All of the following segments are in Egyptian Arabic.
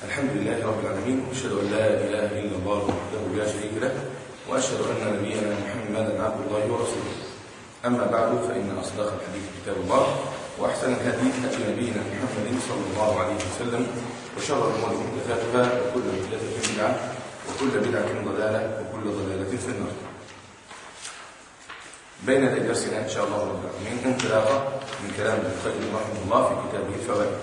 الحمد لله رب العالمين واشهد ان لا اله الا الله وحده لا شريك له واشهد ان نبينا محمدا عبد الله ورسوله اما بعد فان اصدق الحديث كتاب الله واحسن الهدي هدي نبينا محمد صلى الله عليه وسلم وشر الامور محدثاتها وكل محدثه بدعه وكل بدعه ضلاله وكل ضلاله في النار بين يدي درسنا ان شاء الله رب العالمين انطلاقه من كلام ابن القيم رحمه الله في كتابه الفوائد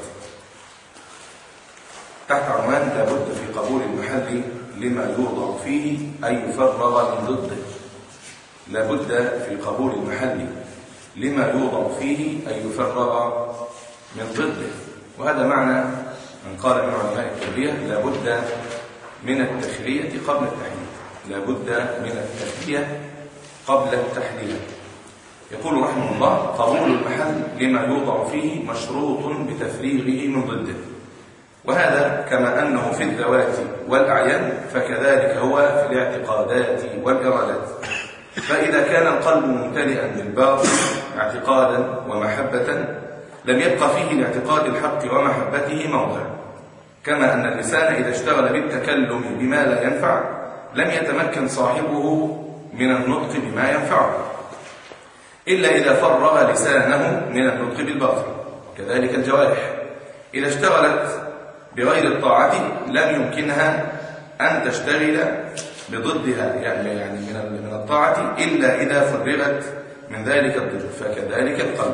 تحت عنوان لابد في قبول المحل لما يوضع فيه أن يفرغ من ضده لابد في قبول المحل لما يوضع فيه أن يفرغ من ضده وهذا معنى من قال من علماء التربية لابد من التخلية قبل التحليل لابد من التخلية قبل التحليل يقول رحمه الله قبول المحل لما يوضع فيه مشروط بتفريغه من ضده وهذا كما أنه في الذوات والأعيان فكذلك هو في الاعتقادات والإرادات فإذا كان القلب ممتلئا بالباطل اعتقادا ومحبة لم يبقى فيه لاعتقاد الحق ومحبته موضع كما أن اللسان إذا اشتغل بالتكلم بما لا ينفع لم يتمكن صاحبه من النطق بما ينفعه إلا إذا فرغ لسانه من النطق بالباطل كذلك الجوارح إذا اشتغلت بغير الطاعة لم يمكنها أن تشتغل بضدها يعني يعني من من الطاعة إلا إذا فرغت من ذلك الضد فكذلك القلب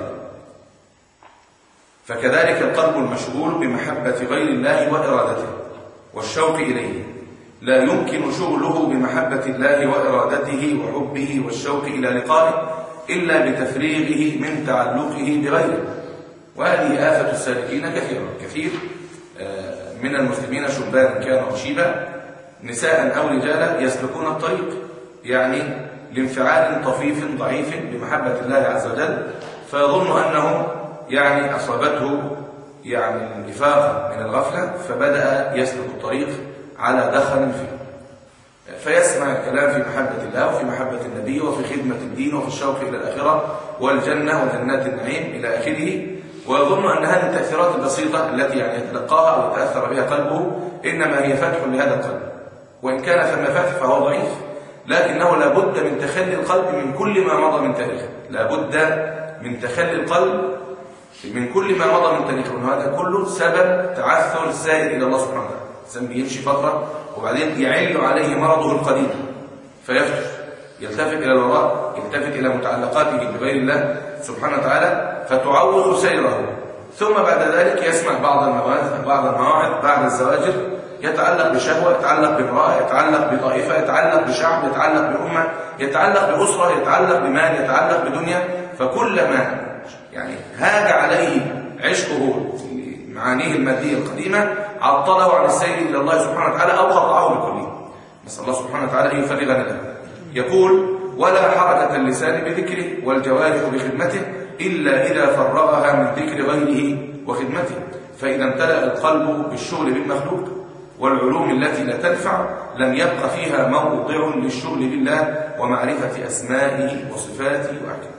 فكذلك القلب المشغول بمحبة غير الله وإرادته والشوق إليه لا يمكن شغله بمحبة الله وإرادته وحبه والشوق إلى لقائه إلا بتفريغه من تعلقه بغيره وهذه آفة السالكين كثيرة كثير من المسلمين شبانا كانوا أو شيبا نساء أو رجالا يسلكون الطريق يعني لانفعال طفيف ضعيف بمحبة الله عز وجل فيظن أنه يعني أصابته يعني الإفاقة من الغفلة فبدأ يسلك الطريق على دخل فيه فيسمع الكلام في محبة الله وفي محبة النبي وفي خدمة الدين وفي الشوق إلى الآخرة والجنة وجنات النعيم إلى آخره ويظن أن هذه التأثيرات البسيطة التي يعني يتلقاها أو يتأثر بها قلبه إنما هي فتح لهذا القلب وإن كان ثم فتح فهو ضعيف لكنه لابد من تخلي القلب من كل ما مضى من تاريخه لابد من تخلي القلب من كل ما مضى من تاريخه وأن هذا كله سبب تعثر السائر إلى الله سبحانه وتعالى الإنسان بيمشي فترة وبعدين يعل عليه مرضه القديم فيفتح يلتفت إلى الوراء يلتفت إلى متعلقاته بغير الله سبحانه وتعالى فتعوض سيره ثم بعد ذلك يسمع بعض المواعظ بعض المواعظ بعد الزواجر يتعلق بشهوة يتعلق بامرأة يتعلق بطائفة يتعلق بشعب يتعلق بأمة يتعلق بأسرة يتعلق بمال يتعلق بدنيا فكلما يعني هاج عليه عشقه معانيه المادية القديمة عطله عن السير إلى الله سبحانه وتعالى أو قطعه بالكلية نسأل الله سبحانه وتعالى أن يفرغنا له يقول ولا حركة اللسان بذكره والجوارح بخدمته إلا إذا فرغها من ذكر غيره وخدمته فإذا امتلأ القلب بالشغل بالمخلوق والعلوم التي لا تنفع لم يبق فيها موضع للشغل بالله ومعرفة أسمائه وصفاته وأحكامه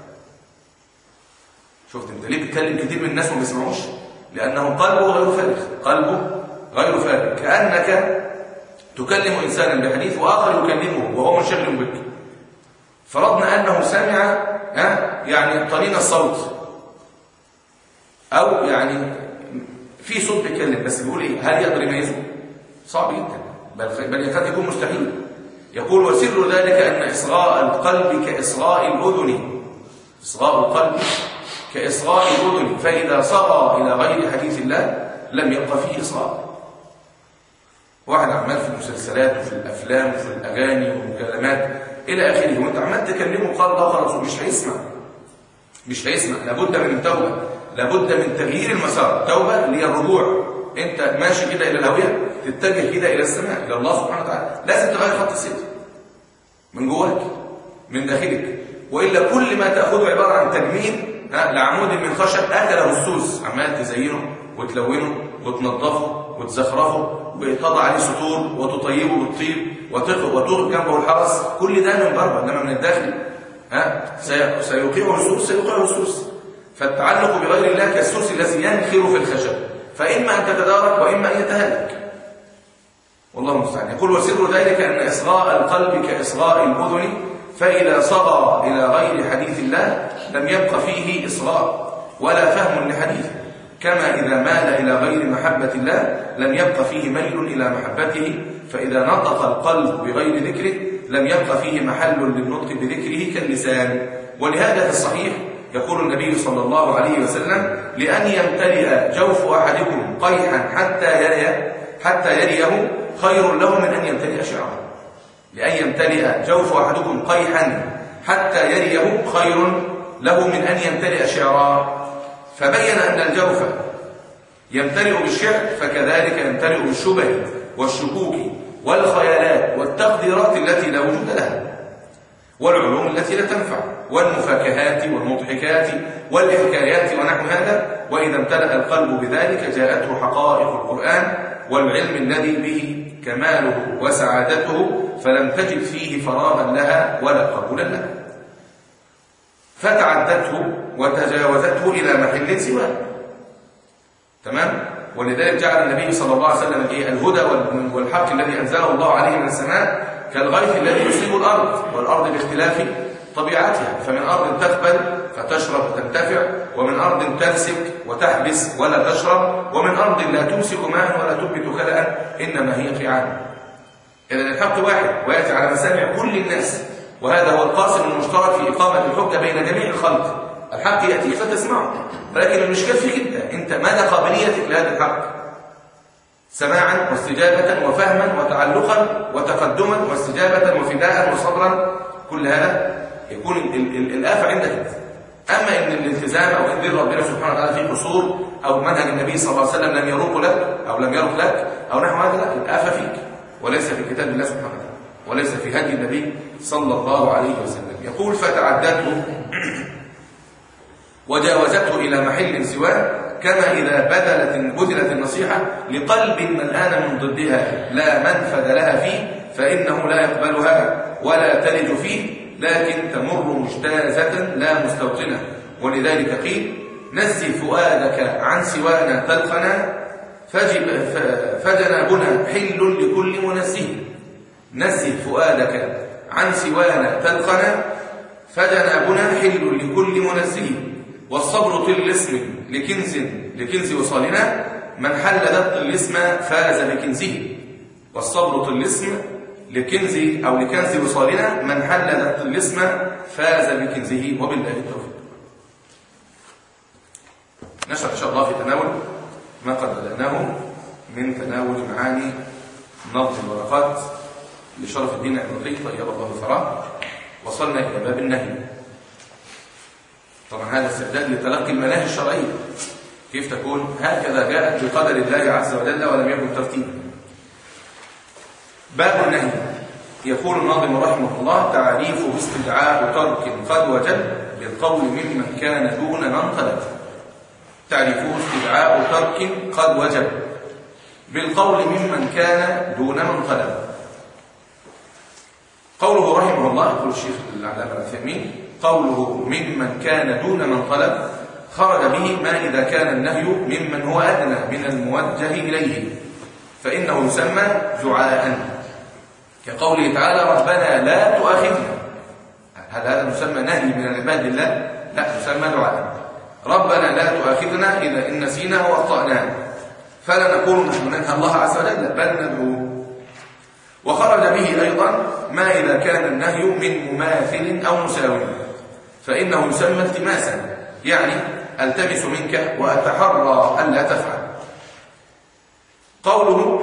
شفت انت ليه بتكلم كتير من الناس وما بيسمعوش لأنه قلبه غير فارغ قلبه غير فارغ كأنك تكلم إنسانا بحديث وآخر يكلمه وهو منشغل بك فرضنا أنه سمع يعني طنين الصوت أو يعني في صوت بيتكلم بس بيقول إيه هل يقدر يميزه صعب جدا بل, بل يكاد يكون مستحيل يقول وسر ذلك أن إصغاء القلب كإصغاء الأذن إصغاء القلب كإصغاء الأذن فإذا صغى إلى غير حديث الله لم يبقى فيه إصغاء واحد عمال في المسلسلات وفي الأفلام وفي الأغاني والمكالمات إلى آخره وأنت عمال تكلمه قال الله خلاص مش هيسمع مش هيسمع لابد من توبة لابد من تغيير المسار توبة اللي هي الرجوع أنت ماشي كده إلى الهوية تتجه كده إلى السماء إلى الله سبحانه وتعالى لازم تغير خط السير من جواك من داخلك وإلا كل ما تأخذه عبارة عن تجميل لعمود من خشب أكله السوس عمال تزينه وتلونه وتنظفه وتزخرفه وتضع عليه سطور وتطيبه بالطيب وتغرق جنبه الحرس كل ده من بره انما من الداخل ها سيوقعه السوس سيوقعه السوس فالتعلق بغير الله كالسوس الذي ينخر في الخشب فإما أن تتدارك وإما أن يتهلك يقول وسر ذلك أن إصغاء القلب كإصغاء الأذن فإذا صغى إلى غير حديث الله لم يبق فيه إصغاء ولا فهم لحديثه كما إذا مال إلى غير محبة الله لم يبق فيه ميل إلى محبته فإذا نطق القلب بغير ذكره لم يبق فيه محل للنطق بذكره كاللسان ولهذا في الصحيح يقول النبي صلى الله عليه وسلم لأن يمتلئ جوف أحدكم قيحا حتى يري حتى يريه خير له من أن يمتلئ شعرا لأن يمتلئ جوف أحدكم قيحا حتى يريه خير له من أن يمتلئ شعرا فبين أن الجوف يمتلئ بالشعر فكذلك يمتلئ بالشبه والشكوك والخيالات والتقديرات التي لا وجود لها والعلوم التي لا تنفع والمفاكهات والمضحكات والإحكايات ونحو هذا وإذا امتلأ القلب بذلك جاءته حقائق القرآن والعلم الذي به كماله وسعادته فلم تجد فيه فراغا لها ولا قبولا لها فتعدته وتجاوزته إلى محل سواه تمام ولذلك جعل النبي صلى الله عليه وسلم الهدى والحق الذي أنزله الله عليه من السماء كالغيث الذي يصيب الأرض والأرض باختلاف طبيعتها فمن أرض تقبل فتشرب وتنتفع ومن أرض تمسك وتحبس ولا تشرب ومن أرض لا تمسك ماء ولا تنبت خلأ إنما هي قيعان إذا الحق واحد ويأتي على مسامع كل الناس وهذا هو القاسم المشترك في إقامة الحجة بين جميع الخلق الحق يأتيك فتسمعه ولكن المشكلة فيك أنت أنت ماذا قابليتك لهذا الحق سماعا واستجابة وفهما وتعلقا وتقدما واستجابة وفداء وصبرا كل هذا يكون الآفة عندك انت أما إن الالتزام أو إن دين ربنا سبحانه وتعالى فيه قصور أو منهج النبي صلى الله عليه وسلم لم يروق لك أو لم يروق لك أو نحو هذا لا الآفة فيك وليس في كتاب الله سبحانه وتعالى وليس في هدي النبي صلى الله عليه وسلم يقول فتعدته وجاوزته إلى محل سواه كما إذا بذلت بذلت النصيحة لقلب ملآن من ضدها لا منفذ لها فيه فإنه لا يقبلها ولا تلج فيه لكن تمر مجتازة لا مستوطنة ولذلك قيل نزل فؤادك عن سوانا تلقنا فجب فجنابنا حل لكل منزه نزل فؤادك عن سوانا تلقنا فجنابنا حل لكل منزه والصبر طل اسم لكنز لكنز وصالنا من حل ذات الاسم فاز بكنزه والصبر طل اسم لكنز أو لكنز وصالنا من حل ذات الاسم فاز بكنزه وبالله التوفيق نشرح إن شاء الله في تناول ما قد بدأناه من تناول معاني نظم الورقات لشرف الدين الأمريكي طيب الله ثراه وصلنا إلى باب النهي طبعا هذا استعداد لتلقي المناهج الشرعية كيف تكون هكذا جاءت بقدر الله عز وجل ولم يكن ترتيبا باب النهي يقول الناظم رحمه الله تعريفه استدعاء ترك قد وجب بالقول ممن كان دون من طلب تعريفه استدعاء ترك قد وجب بالقول ممن كان دون من طلب قوله رحمه الله يقول الشيخ العلامة العثيمين قوله ممن كان دون من طلب خرج به ما إذا كان النهي ممن هو أدنى من الموجه إليه فإنه يسمى دعاء كقوله تعالى ربنا لا تؤاخذنا هل هذا مسمى نهي من العباد الله لا يسمى دعاء ربنا لا تؤاخذنا إذا إن نسينا وأخطأنا فلا نقول نحن ننهى الله عز وجل بل ندعوه وخرج به أيضا ما إذا كان النهي من مماثل أو مساوي فإنه يسمى التماسا يعني التمس منك وأتحرى ألا تفعل قوله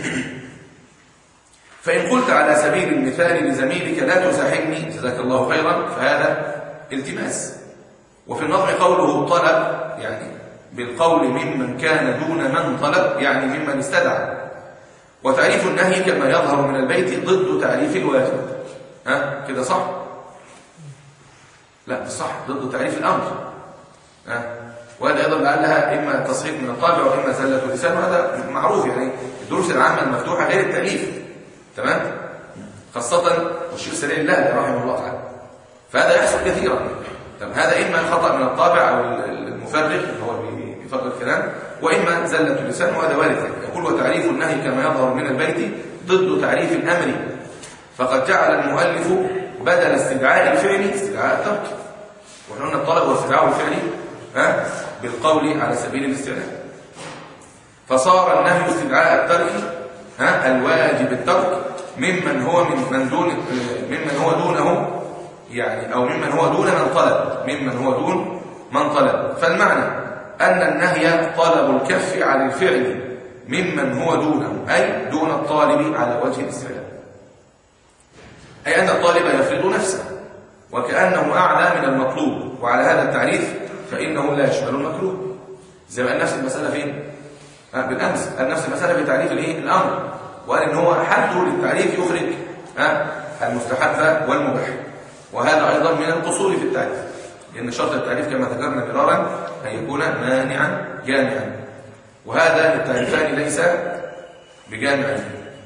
فإن قلت على سبيل المثال لزميلك لا تزاحمني جزاك الله خيرا فهذا التماس وفي النظم قوله طلب يعني بالقول ممن كان دون من طلب يعني ممن استدعى وتعريف النهي كما يظهر من البيت ضد تعريف الواجب ها كده صح لا صح ضد تعريف الأمر ها وهذا أيضا لعلها إما تصحيح من الطابع وإما زلة اللسان وهذا معروف يعني الدروس العامة المفتوحة غير التأليف تمام خاصة والشيخ سليم الله رحمه الله تعالى فهذا يحصل كثيرا طب هذا إما خطأ من الطابع أو المفرغ اللي هو بيفرغ الكلام وإما زلة اللسان وهذا وارد يقول وتعريف النهي كما يظهر من البيت ضد تعريف الأمر فقد جعل المؤلف بدل استدعاء الفعل استدعاء الترك واحنا قلنا الطلب واستدعاء الفعل ها بالقول على سبيل الاستعلاء فصار النهي استدعاء الترك ها الواجب الترك ممن هو من من دون ممن هو دونه يعني او ممن هو دون من طلب ممن هو دون من طلب فالمعنى ان النهي طلب الكف عن الفعل ممن هو دونه اي دون الطالب على وجه الاستعلاء اي ان الطالب يفرض نفسه وكانه اعلى من المطلوب وعلى هذا التعريف فانه لا يشمل المكروه زي ما قال نفس المساله فين آه، بالامس قال نفس المساله في تعريف الايه الامر وقال ان هو حده للتعريف يخرج ها المستحب والمباح وهذا ايضا من القصور في التعريف لان شرط التعريف كما ذكرنا مرارا ان يكون مانعا جامعا وهذا التعريفان ليس بجامعين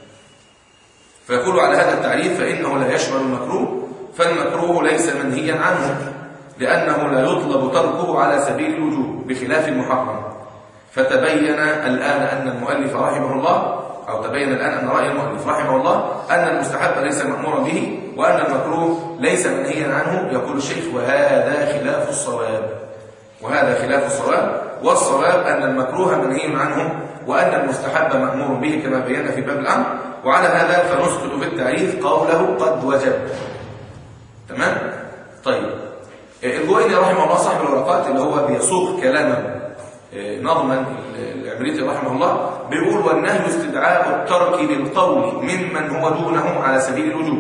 فيقول على هذا التعريف فانه لا يشمل المكروه فالمكروه ليس منهيا عنه لانه لا يطلب تركه على سبيل الوجوب بخلاف المحرم فتبين الان ان المؤلف رحمه الله أو تبين الآن أن رأي المؤلف رحمه الله أن المستحب ليس مأمورا به وأن المكروه ليس منهيا عنه يقول الشيخ وهذا خلاف الصواب وهذا خلاف الصواب والصواب أن المكروه منهي عنه وأن المستحب مأمور به كما بينا في باب الأمر وعلى هذا فنسقط في التعريف قوله قد وجب تمام؟ طيب الجويني رحمه الله صاحب الورقات اللي هو بيسوق كلاما نظما العمريتي رحمه الله بيقول والنهي استدعاء الترك للقول ممن هو دونه على سبيل الوجوب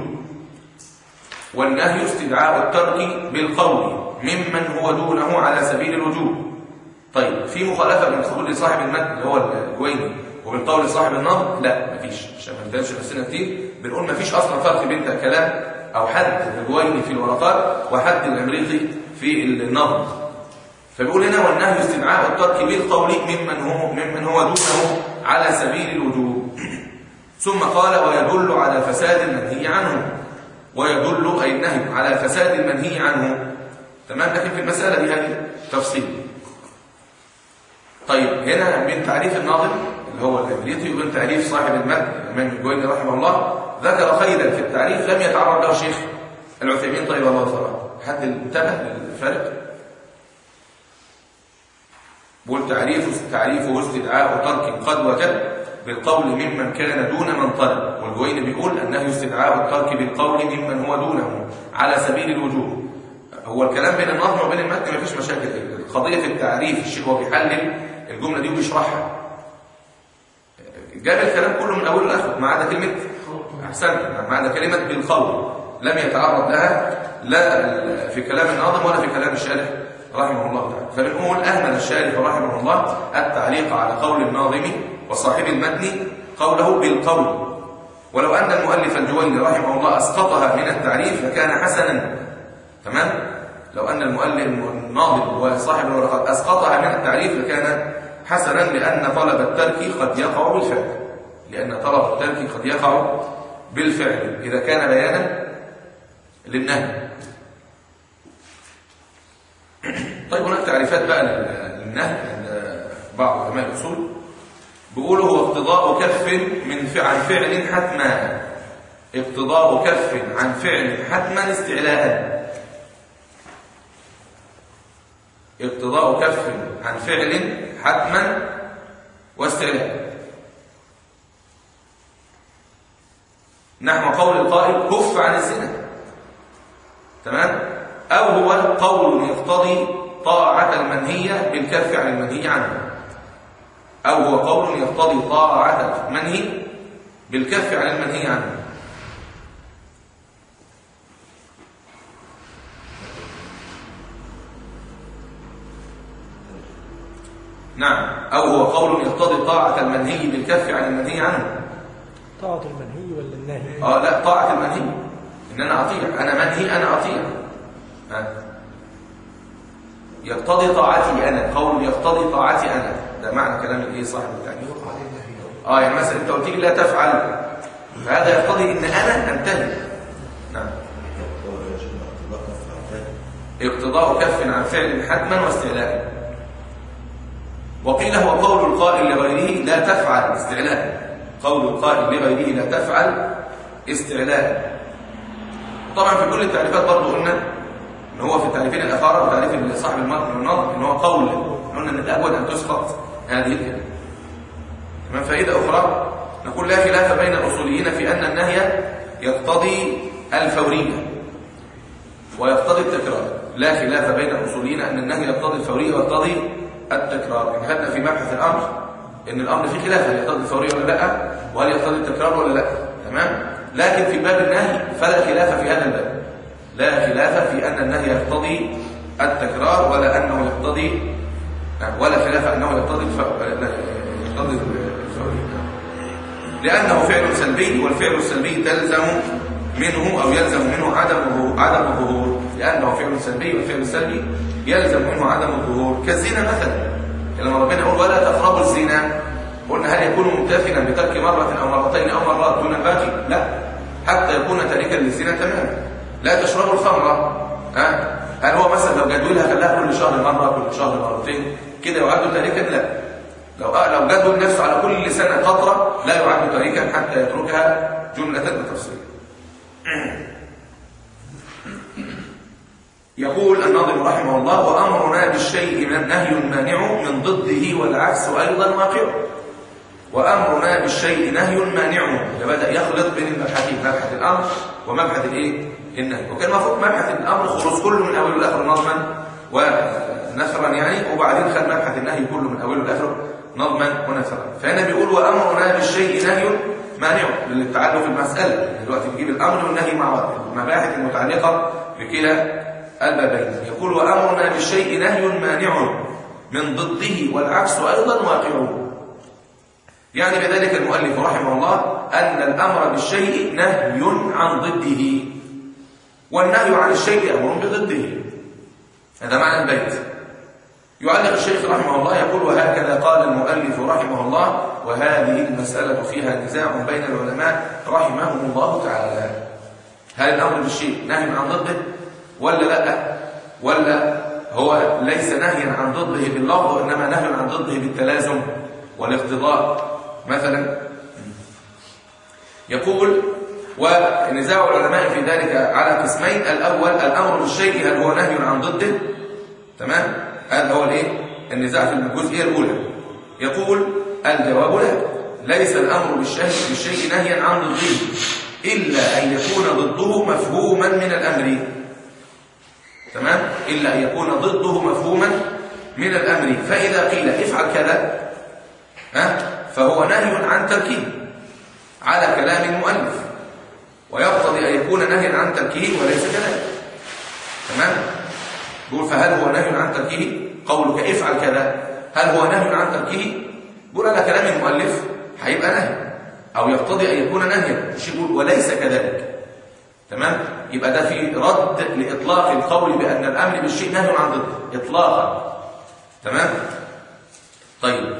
والنهي استدعاء الترك بالقول ممن هو دونه على سبيل الوجوب طيب في مخالفه بين قول صاحب المتن اللي هو الجويني وبين قول صاحب النظم لا مفيش عشان ما نتكلمش نفسنا كتير بنقول مفيش اصلا فرق بين كلام او حد الجويني في الورقات وحد العمريتي في النظم فبيقول هنا والنهي استدعاء الترك بالقول ممن هو ممن هو دونه على سبيل الوجوب ثم قال ويدل على فساد المنهي عنه ويدل اي النهي على فساد المنهي عنه تمام لكن في المساله دي هذه تفصيل طيب هنا من تعريف الناظم اللي هو الابريطي ومن تعريف صاحب المتن الامام الجويني رحمه الله ذكر خيرا في التعريف لم يتعرض له شيخ العثيمين طيب الله ثراه حد انتبه للفرق بقول تعريف تعريفه استدعاء ترك قد وجب بالقول ممن كان دون من طلب والجويني بيقول انه استدعاء الترك بالقول ممن هو دونه على سبيل الوجوب هو الكلام بين النظم وبين المتن ما فيش مشاكل قضيه التعريف الشيخ هو بيحلل الجمله دي وبيشرحها جاب الكلام كله من اوله لاخره ما عدا كلمه احسنت ما عدا كلمه بالقول لم يتعرض لها لا في كلام الناظم ولا في كلام الشارح رحمه الله تعالى فبنقول أهمل الشارح رحمه الله التعليق على قول الناظم وصاحب المتن قوله بالقول ولو أن المؤلف الجويني رحمه الله أسقطها من التعريف لكان حسنا تمام لو أن المؤلف الناظم وصاحب الورقات أسقطها من التعريف لكان حسنا لأن طلب الترك قد يقع بالفعل لأن طلب الترك قد يقع بالفعل إذا كان بيانا للنهي طيب هناك تعريفات بقى للنهي عند بعض علماء الاصول بيقولوا هو اقتضاء كف من فعل فعل حتما اقتضاء كف عن فعل حتما استعلاء اقتضاء كف عن فعل حتما واستعلاء نحو قول القائل كف عن الزنا تمام أو هو قول يقتضي طاعة المنهية بالكف عن المنهي عنه أو هو قول يقتضي طاعة المنهي بالكف عن المنهي عنه نعم أو هو قول يقتضي طاعة المنهي بالكف عن المنهي عنه طاعة المنهي ولا النهي؟ اه لا طاعة المنهي ان انا اطيع انا منهي انا اطيع يقتضي طاعتي انا قول يقتضي طاعتي انا ده معنى كلام الايه صاحب التعريف اه يعني مثلا انت قلت لي لا تفعل فهذا يقتضي ان انا انتهي نعم اقتضاء كف عن فعل حتما واستعلاء وقيل هو قول القائل لغيره لا تفعل استعلاء قول القائل لغيره لا تفعل استعلاء طبعا في كل التعريفات برضه قلنا ان هو في التعريفين الاخر وتعريف صاحب المتن والنظر ان هو قول قلنا ان الاول ان تسقط هذه الكلمه تمام فائده اخرى نقول لا خلاف بين الاصوليين في ان النهي يقتضي الفوريه ويقتضي التكرار لا خلاف بين الاصوليين ان النهي يقتضي الفوريه ويقتضي التكرار ان خدنا في مبحث الامر ان الامر فيه خلاف هل يقتضي الفوريه ولا لا وهل يقتضي التكرار ولا لا تمام لكن في باب النهي فلا خلاف في هذا الباب لا خلاف في ان النهي يقتضي التكرار ولا انه يقتضي ولا خلاف انه يقتضي يقتضي الفوريه لانه فعل سلبي والفعل السلبي تلزم منه او يلزم منه عدم عدم الظهور لانه فعل سلبي والفعل السلبي يلزم منه عدم الظهور كالزنا مثلا لما ربنا يقول ولا تقربوا الزنا قلنا هل يكون ممتثلا بترك مرة أو مرتين أو مرات دون الباقي؟ لا حتى يكون تاركا للزنا تماما لا تشربوا الخمرة ها هل هو مثلا لو جدولها خلاها كل شهر مرة كل شهر مرتين كده يعد تاركا لا لو لو جدول نفسه على كل سنة قطرة لا يعد تاركا حتى يتركها جملة بتفصيل يقول الناظم رحمه الله وأمرنا بالشيء من نهي مانع من ضده والعكس أيضا واقع وأمرنا بالشيء نهي مانع بدأ يخلط بين المبحثين مبحث الأمر ومبحث الايه النهي وكان المفروض مبحث الأمر خروج كله من أوله لآخره نظما ونثرا يعني وبعدين خد مبحث النهي كله من أوله لآخره نظما ونثرا فهنا بيقول وأمرنا بالشيء نهي مانع للتعلق في المسألة دلوقتي بيجيب الأمر والنهي مع بعض المباحث المتعلقة بكلا البابين يقول وأمرنا بالشيء نهي مانع من ضده والعكس أيضا واقع يعني بذلك المؤلف رحمه الله أن الأمر بالشيء نهي عن ضده والنهي عن الشيء أمر بضده هذا معنى البيت يعلق الشيخ رحمه الله يقول وهكذا قال المؤلف رحمه الله وهذه المسألة فيها نزاع بين العلماء رحمهم الله تعالى هل الأمر بالشيء نهي عن ضده ولا لا ولا هو ليس نهيا عن ضده باللفظ وإنما نهي عن ضده بالتلازم والاقتضاء مثلا يقول ونزاع العلماء في ذلك على قسمين الأول الأمر بالشيء هل هو نهي عن ضده تمام هذا هو الايه النزاع في الجزئيه الاولى يقول الجواب لا ليس الامر بالشيء بالشيء نهيا عن ضده الا ان يكون ضده مفهوما من الامر تمام الا ان يكون ضده مفهوما من الامر فاذا قيل افعل كذا ها فهو نهي عن تركه على كلام المؤلف ويقتضي ان يكون نهيا عن تركه وليس كذلك تمام يقول فهل هو نهي عن تركه قولك افعل كذا هل هو نهي عن تركه يقول على كلام المؤلف هيبقى نهي او يقتضي ان يكون نهيا مش يقول وليس كذلك تمام يبقى ده في رد لاطلاق القول بان الامر بالشيء نهي عن ضده اطلاقا تمام طيب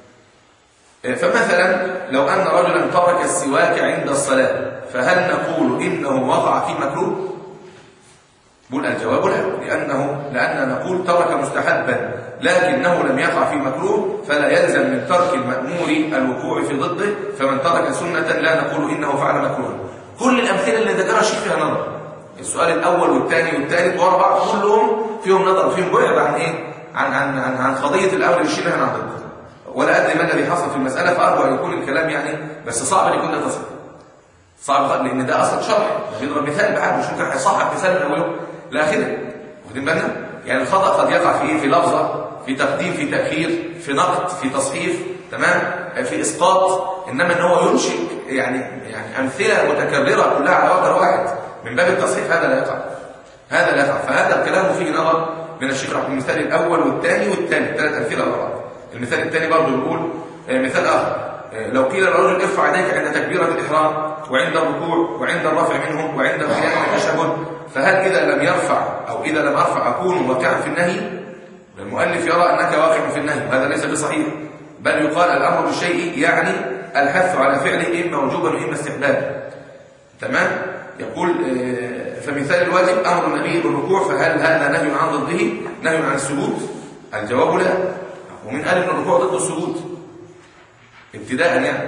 فمثلا لو ان رجلا ترك السواك عند الصلاه فهل نقول انه وقع في مكروه بقول الجواب لا لأنه لأننا نقول ترك مستحبا لكنه لم يقع في مكروه فلا يلزم من ترك المأمور الوقوع في ضده فمن ترك سنة لا نقول إنه فعل مكروه كل الأمثلة اللي ذكرها الشيخ فيها نظر السؤال الأول والثاني والثالث ورا بعض كلهم فيهم نظر وفيهم بعد عن إيه؟ عن عن عن, عن قضية الأمر بالشيء عن ضده ولا أدري ما الذي حصل في المسألة فأرجو أن يكون الكلام يعني بس صعب أن يكون ده تصل صعب لأن ده أصلا شرح بيضرب مثال بعد مش ممكن هيصحح مثال من أوله لاخره واخدين بالنا يعني الخطا قد يقع في ايه في لفظه في تقديم في تاخير في نقد في تصحيف تمام في اسقاط انما ان هو ينشئ يعني يعني امثله متكرره كلها على وتر واحد من باب التصحيف هذا لا يقع هذا لا يقع فهذا الكلام فيه نظر من الشيخ رحمه المثال الاول والثاني والثالث ثلاث امثله على بعض المثال الثاني برضه يقول مثال اخر لو قيل للرجل ارفع يديك عند تكبيره الاحرام وعند الركوع وعند الرفع منهم وعند القيام من التشهد فهل إذا لم يرفع أو إذا لم أرفع أكون واقعا في النهي المؤلف يرى أنك واقع في النهي وهذا ليس بصحيح بل يقال الأمر بالشيء يعني الحث على فعله إما وجوبا وإما استحبابا تمام يقول فمثال الواجب أمر النبي بالركوع فهل هذا نهي عن ضده نهي عن السجود الجواب لا ومن قال ان الركوع ضد السجود ابتداء يعني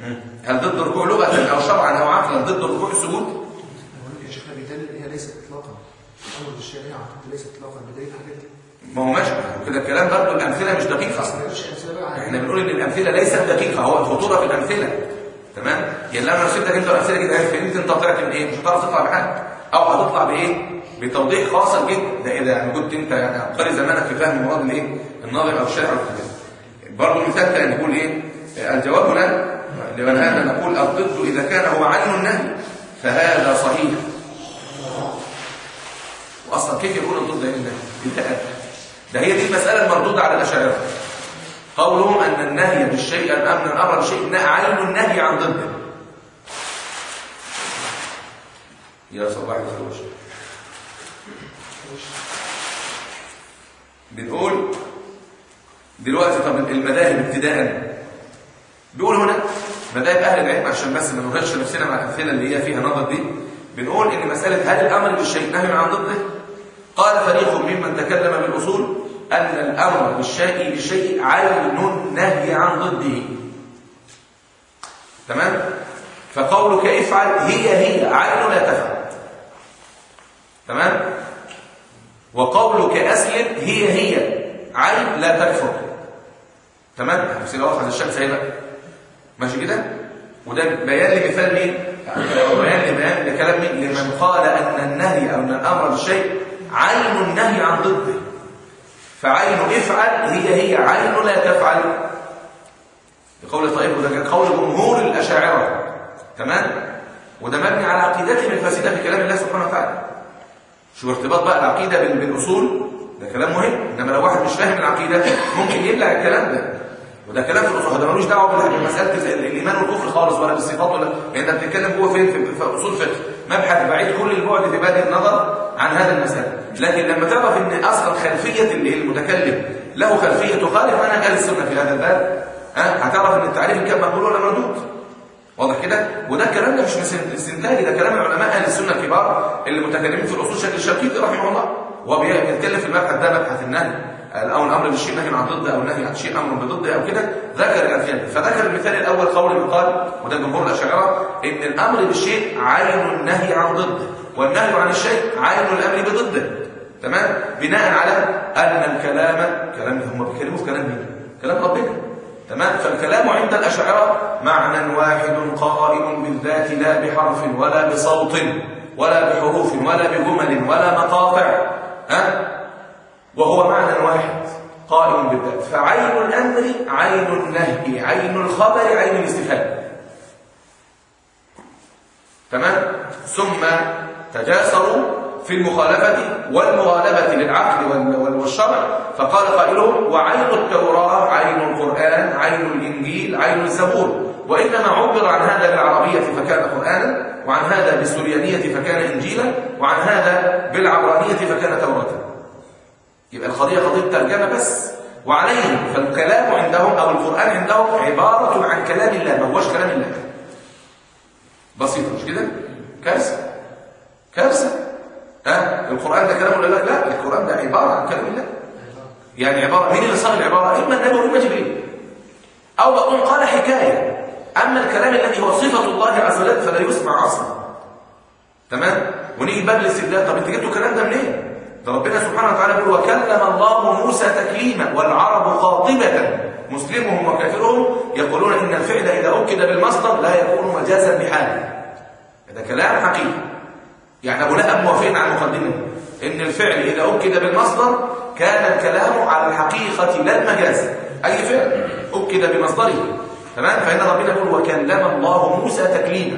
هل ضد الركوع لغة أو شرعا أو عقلا ضد الركوع السجود هو يا شيخنا بالدليل هي ليست اطلاقا امر بالشريعه ليست اطلاقا بدليل الحاجات دي ما هو ماشي كده الكلام برضه الأمثلة مش دقيقة ما فيش امثله بقى احنا بنقول ان الامثله ليست دقيقه هو الخطوره في الامثله تمام يعني لما سبتك انت الامثله كده فهمت انت طلعت من ايه مش هتعرف تطلع بحاجه او هتطلع بايه بتوضيح خاص جدا ده ايه ده يعني كنت انت يعني عبقري زمانك في فهم مراد الايه الناظر او الشاعر او كده برضه مثال تاني نقول ايه الجواب هنا لمن هذا نقول الضد اذا كان هو عين النهي فهذا صحيح واصلا كيف يكون الضد عين النهي ده ده هي دي المساله المردوده على الاشاعره قولهم أن النهي بالشيء أن أمن الأمر بالشيء عين النهي عن ضده يا صباح الخير بنقول دلوقتي طب المذاهب ابتداء بيقول هنا مذاهب أهل العلم عشان بس ما نرهقش نفسنا مع الأمثلة اللي هي فيها نظر دي بنقول إن مسألة هل الأمر بالشيء نهي عن ضده قال فريق ممن تكلم بالأصول أن الأمر بالشيء بالشيء عين النهي عن ضده تمام فقولك افعل هي هي عين لا تفعل تمام وقولك أسلم هي هي عين لا تكفر تمام امثله واضحه للشمس اهي بقى ماشي كده وده بيان لمثال مين بيان لبيان لكلام مين لمن قال ان النهي او ان الامر بالشيء عين النهي عن ضده فعين افعل هي هي عين لا تفعل بقول طيب وده قول جمهور الاشاعره تمام وده مبني على عقيدتهم الفاسده في كلام الله سبحانه وتعالى شو ارتباط بقى العقيده بال- بالاصول ده كلام مهم انما لو واحد مش فاهم العقيده ممكن يبلع الكلام ده وده كلام في الاصول ده ملوش دعوه بال- بمساله ال- الايمان والكفر خالص ولا بالصفات ولا يعني انت بتتكلم جوه فين في, في اصول فقه مبحث بعيد كل البعد في بادئ النظر عن هذا المسألة لكن لما تعرف ان اصلا خلفيه اللي- المتكلم له خلفيه تخالف منهج اهل السنه في هذا الباب ها هتعرف ان التعريف كان مقبول ولا مردود واضح كده وده الكلام ده مش من استنتاجي ده كلام العلماء اهل السنه الكبار اللي متكلمين في الاصول شكل الشرقيطي رحمه الله وهو بيتكلم في المبحث ده مبحث النهي او الامر بالشيء نهي عن ضده او النهي عن شيء امر بضده او كده ذكر الامثله فذكر المثال الاول قول من قال وده جمهور الاشاعره ان الامر بالشيء عين النهي عن ضده والنهي عن الشيء عين الامر بضده تمام بناء على ان الكلام كلام هم بيتكلموا في كلام مين كلام ربنا تمام فالكلام عند الأشاعرة معنى واحد قائم بالذات لا بحرف ولا بصوت ولا بحروف ولا بجمل ولا مقاطع ها وهو معنى واحد قائم بالذات فعين الأمر عين النهي عين الخبر عين الاستفهام تمام ثم تجاسروا في المخالفة والمغالبة للعقل وال- وال- والشرع فقال قائلهم وعين التوراة عين القرآن عين الإنجيل عين الزبور وإنما عبر عن هذا بالعربية فكان قرآنا وعن هذا بالسريانية فكان إنجيلا وعن هذا بالعبرانية فكان توراة يبقى القضية قضية ترجمة بس وعليهم فالكلام عندهم أو القرآن عندهم عبارة عن كلام الله ما هوش كلام الله بسيطة مش كده؟ كارثة كارثة ها القرآن ده كلام ولا لا؟ لا القرآن ده عبارة عن كلام الله يعني عبارة مين اللي صار العبارة؟ إما النبي وإما جبريل أو بقول قال حكاية أما الكلام الذي هو صفة الله عز وجل فلا يسمع أصلا تمام؟ ونيجي باب الاستدلال طب انت جبتوا الكلام ده منين؟ ده ربنا سبحانه وتعالى يقول وكلم الله موسى تكليما والعرب قاطبة مسلمهم وكافرهم يقولون إن الفعل إذا أكد بالمصدر لا يكون مجازا بحال ده كلام حقيقي يعني أبو لهب موافقين على المقدمة إن الفعل إذا أكد بالمصدر كان الكلام على الحقيقة لا المجاز أي فعل أكد بمصدره تمام فإن ربنا يقول وكلم الله موسى تكليما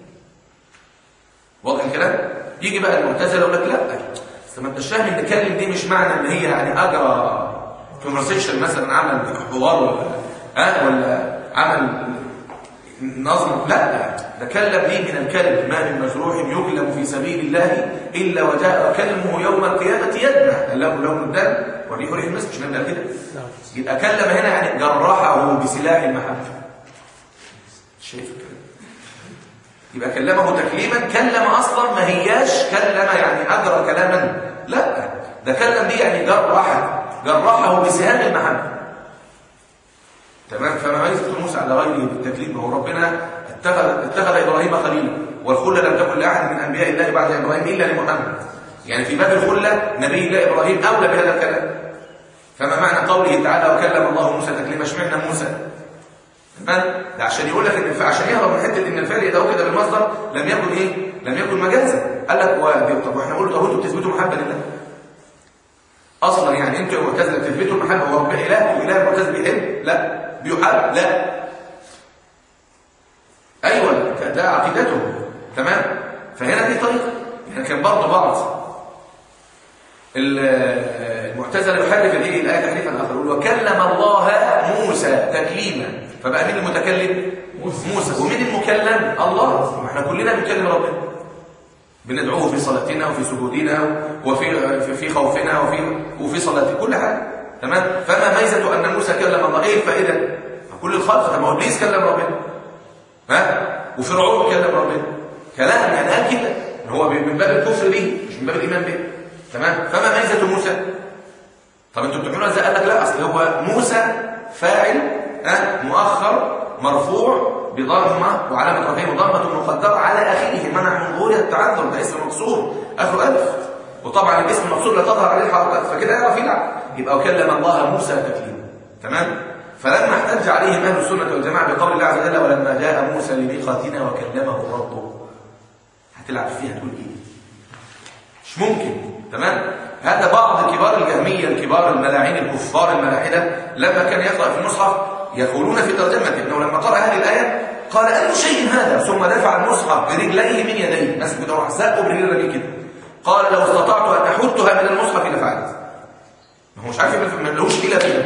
واضح الكلام يجي بقى المعتزله يقول لك لا بس ما انتش فاهم ان كلم دي مش معنى ان هي يعني اجرى كونفرسيشن مثلا عمل حوار ولا ها ولا عمل نظم لا ده كلم دي من الكلم ما من مجروح يكلم في سبيل الله الا وجاء كلمه يوم القيامه يدمع له لون الدم والريح ريح المسك مش نبدا كده نعم يبقى كلم هنا يعني جرحه بسلاح المحبه شايف الكلام يبقى كلمه تكليما كلم اصلا ما هياش كلم يعني اجرى كلاما لا ده كلم دي يعني جرح جرحه بسهام المحبه تمام فما عايز تقول موسى موسى على غيره بالتكليم هو ربنا اتخذ اتخذ ابراهيم خليلا والخله لم تكن لاحد من انبياء الله بعد ابراهيم الا لمحمد يعني في باب الخله نبي الله ابراهيم اولى بهذا الكلام فما معنى قوله تعالى وكلم الله موسى تكليما اشمعنى موسى تمام ده عشان يقول لك ان عشان يهرب من حته ان الفعل يدعو كده بالمصدر لم يكن ايه لم يكن مجازا قال لك و- طب واحنا نقول طب انتوا بتثبتوا محبه لله اصلا يعني انتوا يا معتزله بتثبتوا المحبه هو ربنا اله واله المعتزله بيحب لا بيحب لا ايوه ده عقيدتهم تمام فهنا دي طريقه يعني كان برضه بعض ال- المعتزله يحرف الايه الايه تحريفا اخر يقول وكلم الله موسى تكليما فبقى مين المتكلم موسى ومين المكلم الله ما احنا كلنا بنكلم ربنا بندعوه في صلاتنا وفي سجودنا وفي في- في خوفنا وفي وفي صلاتنا كل حاجه تمام فما ميزه ان موسى كلم الله ايه الفائده كل الخلق طب ما هو ابليس كلم ربنا ها وفرعون كلم ربنا كلام يعني قال كده إن هو من باب الكفر به مش من باب الايمان به تمام فما ميزه موسى طب انتوا بتعملوها ازاي قال لك لا اصل هو موسى فاعل ها مؤخر مرفوع بضمه وعلامه رفعه ضمه مقدره على اخره منع من ظهور التعذر ده اسم مقصور اخره الف وطبعا الاسم المقصور لا تظهر عليه الحركات فكده يعرف يلعب يبقى وكلم الله موسى تكليما تمام فلما احتج عليهم اهل السنه والجماعه بقول الله عز وجل ولما جاء موسى لميقاتنا وكلمه ربه هتلعب فيها تقول ايه مش ممكن تمام هذا بعض كبار الجهمية الكبار الملاعين الكفار الملاحدة لما كان يقرأ في المصحف يقولون في ترجمته انه لما قرأ هذه الآية قال أي شيء هذا ثم دفع المصحف برجليه من يديه ناس كده راح زقه برجليه رجليه كده قال لو استطعت أن أحطها من المصحف لفعلت ما هو مش عارف يعمل- ما لهوش إلا كده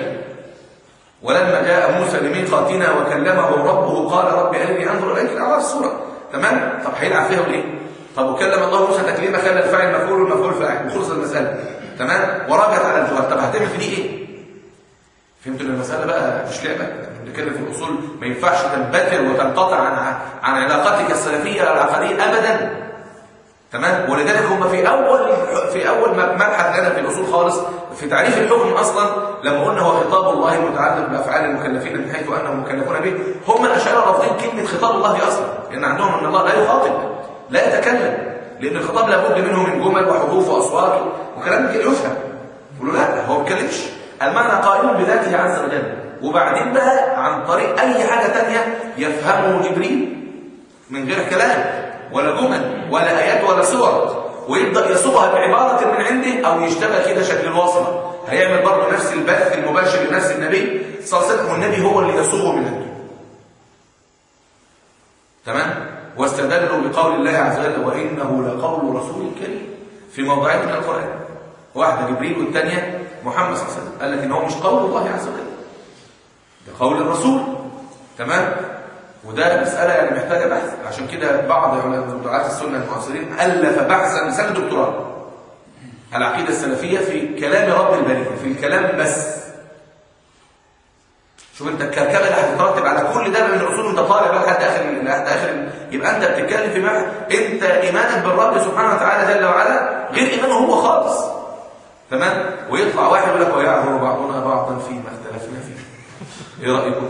ولما جاء موسى لميقاتنا وكلمه ربه قال رب أرني أنظر إليك الأعراف السورة تمام طب هيلعب فيها ليه طب وكلم الله موسى تكليما خلى الفاعل مفعول والمفعول فاعل وخلص المسألة تمام وراجعت على الجوهر طب هتعمل في دي ايه فهمتوا ان المسألة بقى مش لعبة احنا بنتكلم في الأصول ما ينفعش تنبتر وتنقطع عن عن علاقتك السلفية العقدية أبدا تمام ولذلك هم في اول في اول مبحث لنا في الاصول خالص في تعريف الحكم اصلا لما قلنا هو خطاب الله المتعلق بافعال المكلفين من حيث انهم مكلفون به هم الاشاعره رافضين كلمه خطاب الله اصلا لان عندهم ان الله لا يخاطب لا يتكلم لان الخطاب لابد منه من جمل وحروف واصوات وكلام كده يفهم يقولوا لا هو ما بيتكلمش المعنى قائم بذاته عز وجل وبعدين بقى عن طريق اي حاجه ثانيه يفهمه جبريل من غير كلام ولا جمل ولا آيات ولا صور ويبدأ يصوغها بعبارة من عنده أو يشتغل كده شكل الوصلة هيعمل برضه نفس البث المباشر لنفس النبي صلى الله عليه وسلم والنبي هو اللي يصوغه من عنده تمام واستدلوا بقول الله عز وجل وإنه لقول رسول كريم في موضعين من القرآن واحدة جبريل والثانية محمد صلى الله عليه وسلم قال لك إن هو مش قول الله عز وجل ده قول الرسول تمام وده مسألة يعني محتاجة بحث عشان كده بعض علماء دعاة السنة المعاصرين ألف بحثا رسالة دكتوراه العقيدة السلفية في كلام رب البرية في الكلام بس شوف انت الكركبه اللي هتترتب على كل ده من الاصول وانت طالع بقى لحد اخر لحد اخر يبقى انت بتتكلم في معنى انت ايمانك بالرب سبحانه وتعالى جل وعلا غير ايمانه هو خالص تمام ويطلع واحد يقول لك ويعذر بعضنا بعضا فيما اختلفنا فيه ايه رايكم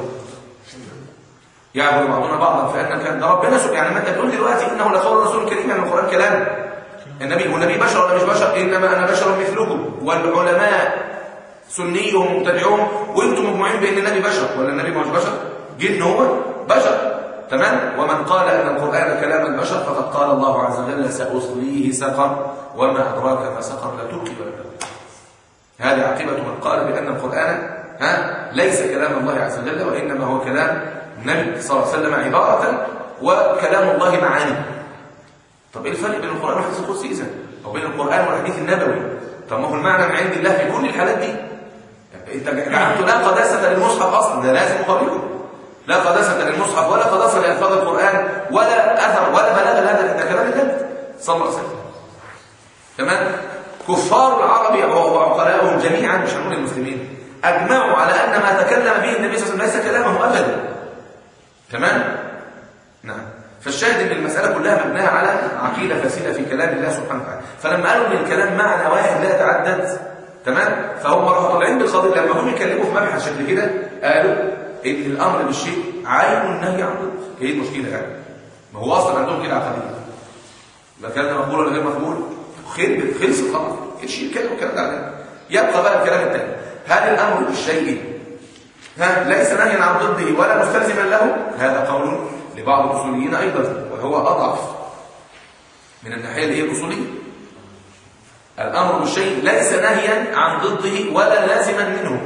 يعبد بعضنا بعضا فان كان ده ربنا سبحانه يعني ما انت بتقول دلوقتي انه لقول رسول كريم يعني القران كلام النبي والنبي بشر ولا مش بشر انما انا بشر مثلكم والعلماء سنيهم ومبتدعوهم وانتم مجموعين بان النبي بشر ولا النبي مش بشر جن هو بشر تمام ومن قال ان القران كلام البشر فقد قال الله عز وجل ساصليه سقر وما ادراك ما سقر لا تبقي ولا تذر هذه عاقبه من قال بان القران ها ليس كلام الله عز وجل وانما هو كلام النبي صلى الله عليه وسلم عباره وكلام الله معاني طب ايه الفرق بين القران والحديث القدسي اذا او بين القران والحديث النبوي طب ما هو المعنى من عند الله في كل الحالات دي انت جعلت لا قداسه للمصحف اصلا ده لازم اقابله لا قداسه للمصحف ولا قداسه لالفاظ القران ولا اثر ولا بلاغه لهذا ده كلام النبي صلى الله عليه وسلم تمام كفار العرب وعقلاؤهم جميعا مش هنقول المسلمين اجمعوا على ان ما تكلم به النبي صلى الله عليه وسلم ليس كلامه ابدا تمام نعم فالشاهد ان المساله كلها مبناها على عقيده فاسده في كلام الله سبحانه وتعالى فلما قالوا ان الكلام معنى واحد لا يتعدد تمام فهم راحوا طالعين بالقضيه لما هم يكلموا في مبحث شكل كده قالوا ان الامر بالشيء عين النهي عن ضد ايه المشكله يعني ما هو اصلا عندهم كده عقليه ما كان مقبول ولا غير مقبول خير خلص خلاص ايش الكلام الكلام ده عليه يبقى بقى الكلام الثاني هل الامر بالشيء ها ليس نهيا عن ضده ولا مستلزما له هذا قول لبعض الاصوليين ايضا وهو اضعف من الناحيه الايه الاصوليه الامر بالشيء ليس نهيا عن ضده ولا لازما منه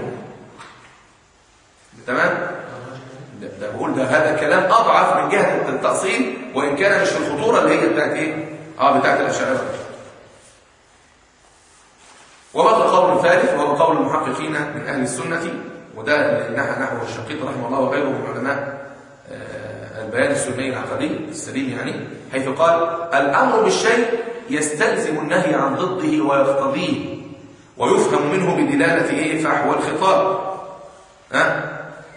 تمام ده, ده بقول ده هذا كلام اضعف من جهه التاصيل وان كان مش في الخطوره اللي هي بتاعت ايه اه بتاعت الاشاعره وبقى قول ثالث وهو قول المحققين من اهل السنه وده نحو نحو الشقيق رحمه الله وغيره من علماء آه، البيان السني العقدي السليم يعني حيث قال الامر بالشيء يستلزم النهي عن ضده ويقتضيه ويفهم منه بدلاله ايه فحوى الخطاب ها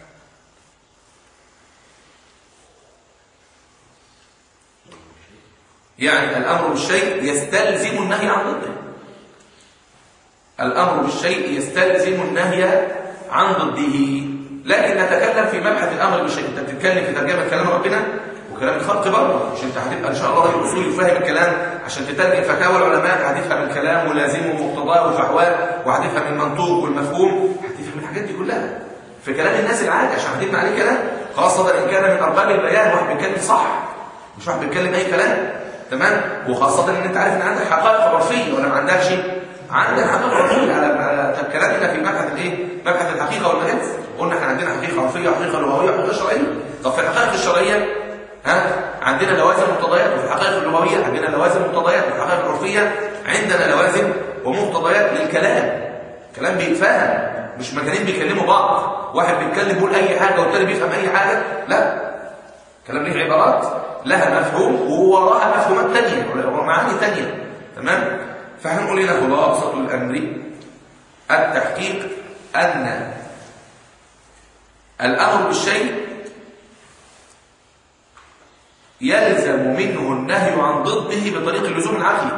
يعني الامر بالشيء يستلزم النهي عن ضده الامر بالشيء يستلزم النهي عن ضده لكن نتكلم في مبحث الامر بالشيء انت بتتكلم في ترجمه كلام ربنا وكلام الخلق برضه مش انت هتبقى ان شاء الله راجل اصولي وفاهم الكلام عشان تترجم فتاوى العلماء هتفهم الكلام ولازمه ومقتضاه وفحواه وهتفهم المنطوق والمفهوم هتفهم الحاجات دي كلها في كلام الناس العادي عشان هتبني عليه كلام خاصه ان كان من ارباب البيان واحد بيتكلم صح مش واحد بيتكلم اي كلام تمام وخاصه ان انت عارف ان عندك حقائق عرفيه ولا ما عندكش عندنا حقيقه عرفيه على على كلامنا في مبحث الايه مبحث الحقيقه والمجاز قلنا احنا عندنا حقيقه عرفيه وحقيقه لغويه وحقيقه شرعيه طب في الحقائق الشرعيه ها عندنا لوازم مقتضيات وفي الحقائق اللغويه عندنا لوازم مقتضيات وفي الحقائق العرفيه عندنا لوازم ومقتضيات للكلام كلام بيتفهم مش مجانين بيكلموا بعض واحد بيتكلم بيقول اي حاجه والتاني بيفهم اي حاجه لا كلام ليه عبارات لها مفهوم ووراها مفهومات ثانيه ومعاني ثانيه تمام فهنقول هنا خلاصة الأمر التحقيق أن الأمر بالشيء يلزم منه النهي عن ضده بطريق اللزوم العقلي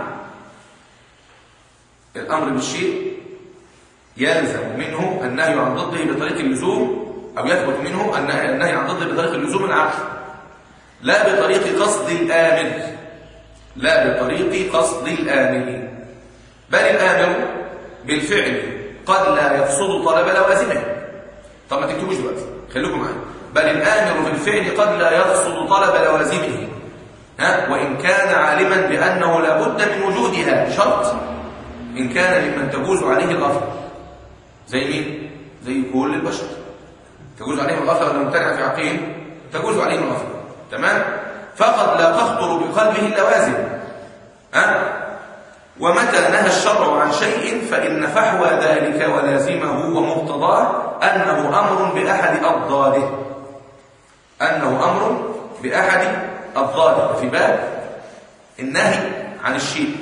الأمر بالشيء يلزم منه النهي عن ضده بطريق اللزوم أو يثبت منه النهي عن ضده بطريق اللزوم العقلي لا بطريق قصد الآمر لا بطريق قصد الآمر بل الآمر بالفعل قد لا يقصد طلب لوازمه طب ما تكتبوش دلوقتي خليكم معايا بل الآمر بالفعل قد لا يقصد طلب لوازمه ها وإن كان عالما بأنه لابد من وجودها شرط إن كان ممن تجوز عليه الغفلة زي مين؟ زي كل البشر تجوز عليهم الغفلة ولا ممتنع في عقلهم تجوز عليهم الغفلة تمام؟ فقد لا تخطر بقلبه اللوازم ها ومتى نهى الشرع عن شيء فإن فحوى ذلك ولازمه ومقتضاه أنه أمر بأحد أضداده أنه أمر بأحد أضداده في باب النهي عن الشيء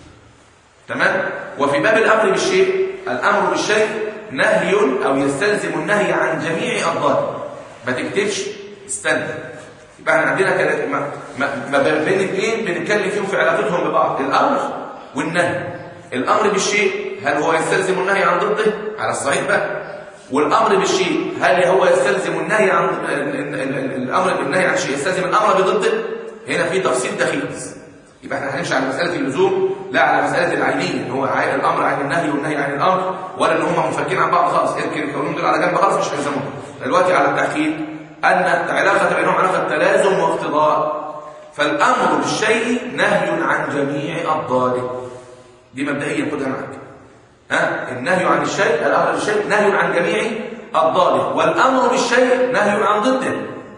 تمام وفي باب الأمر بالشيء الأمر بالشيء نهي أو يستلزم النهي عن جميع أضداده ما تكتبش استنى يبقى احنا عندنا كده ما, ما, ما بين اثنين بنتكلم فيهم في علاقتهم ببعض الأمر والنهي الامر بالشيء هل هو يستلزم النهي عن ضده على الصحيح بقى والامر بالشيء هل هو يستلزم النهي عن الامر بالنهي عن شيء يستلزم الامر بضده هنا في تفصيل دقيق يبقى احنا هنمشي على مساله اللزوم لا على مساله العينيه ان هو الامر عن النهي والنهي عن الامر ولا ان هم منفكين عن بعض خالص اركن الكونين دول على جنب خالص مش هيلزمهم دلوقتي على التحقيق ان العلاقه بينهم علاقه تلازم واقتضاء فالامر بالشيء نهي عن جميع اضداده دي مبدئيا خدها معاك ها النهي عن الشيء الامر بالشيء نهي عن جميع اضداده والامر بالشيء نهي عن ضده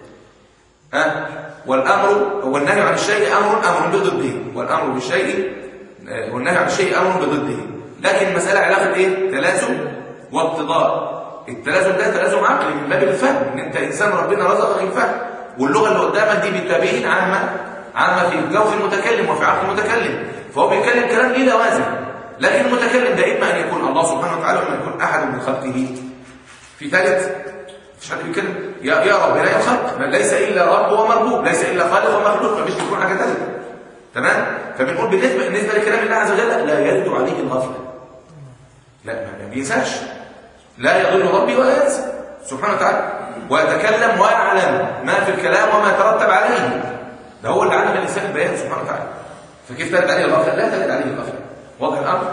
ها والامر والنهي عن الشيء امر امر بضده والامر بالشيء والنهي عن الشيء امر بضده لكن المساله علاقه ايه تلازم واقتضاء التلازم ده تلازم عقلي من باب الفهم ان انت انسان ربنا رزقك الفهم واللغه اللي قدامك دي بالتابعين عامه عامه في جوف المتكلم وفي عقل المتكلم فهو بيتكلم كلام ليه لوازم لكن المتكلم ده اما ان يكون الله سبحانه وتعالى واما يكون احد من خلقه في ثالث مش حد بيتكلم يا يا رب لا الخلق ليس الا رب ومربوب ليس الا خالق ومخلوق فمش بيكون حاجه ثالثه تمام فبنقول بالنسبه بالنسبه لكلام الله عز وجل لا يرد عليه الغفله لا ما بينساش لا يضل ربي ولا ينسى سبحانه وتعالى ويتكلم ويعلم ما في الكلام وما يترتب عليه ده هو اللي علم الانسان البيان سبحانه وتعالى فكيف ترد عليه الغفله لا ترد عليه الغفله واضح الامر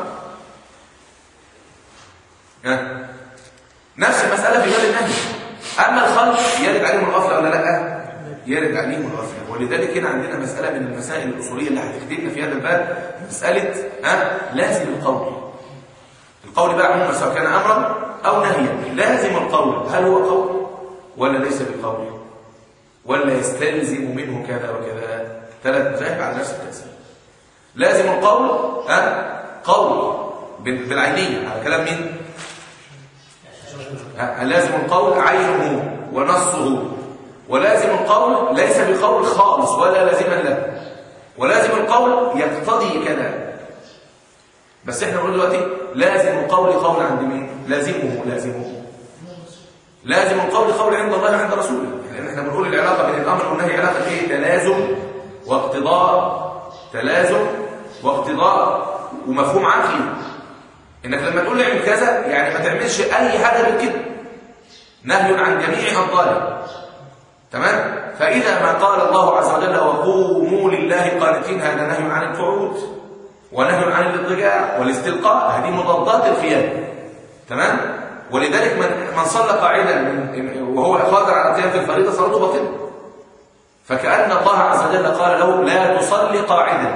ها؟ نفس المساله في باب النهي اما الخلق يرد عليهم الغفله ولا لا يرد عليهم الغفله ولذلك هنا عندنا مساله من المسائل الاصوليه اللي هتخدمنا في هذا الباب مساله ها لازم القول القول بقى عموما سواء كان امرا او نهيا لازم القول هل هو قول ولا ليس بالقول ولا يستلزم منه كذا وكذا ثلاث مذاهب على نفس التقسيم لازم القول ها قول بال- بالعينيه على كلام مين ها، لازم القول عينه ونصه ولازم القول ليس بقول خالص ولا لازما له ولازم القول يقتضي كذا بس احنا بنقول دلوقتي لازم القول قول عند مين لازمه لازمه لازم القول قول عند الله عند رسوله لان احنا بنقول العلاقه بين الامر والنهي علاقه ايه تلازم واقتضاء تلازم واقتضاء ومفهوم عقلي انك لما تقول لي اعمل كذا يعني ما تعملش اي حاجه من كده نهي عن جميع الظالم تمام فاذا ما قال الله عز وجل وقوموا لله قانتين هذا نهي عن القعود ونهي عن الاضطجاع والاستلقاء هذه مضادات القيام تمام ولذلك من من صلى قاعدا من- وهو قادر على القيام في الفريضه صلاته باطله فكأن الله عز وجل قال له لا تصلي قاعدا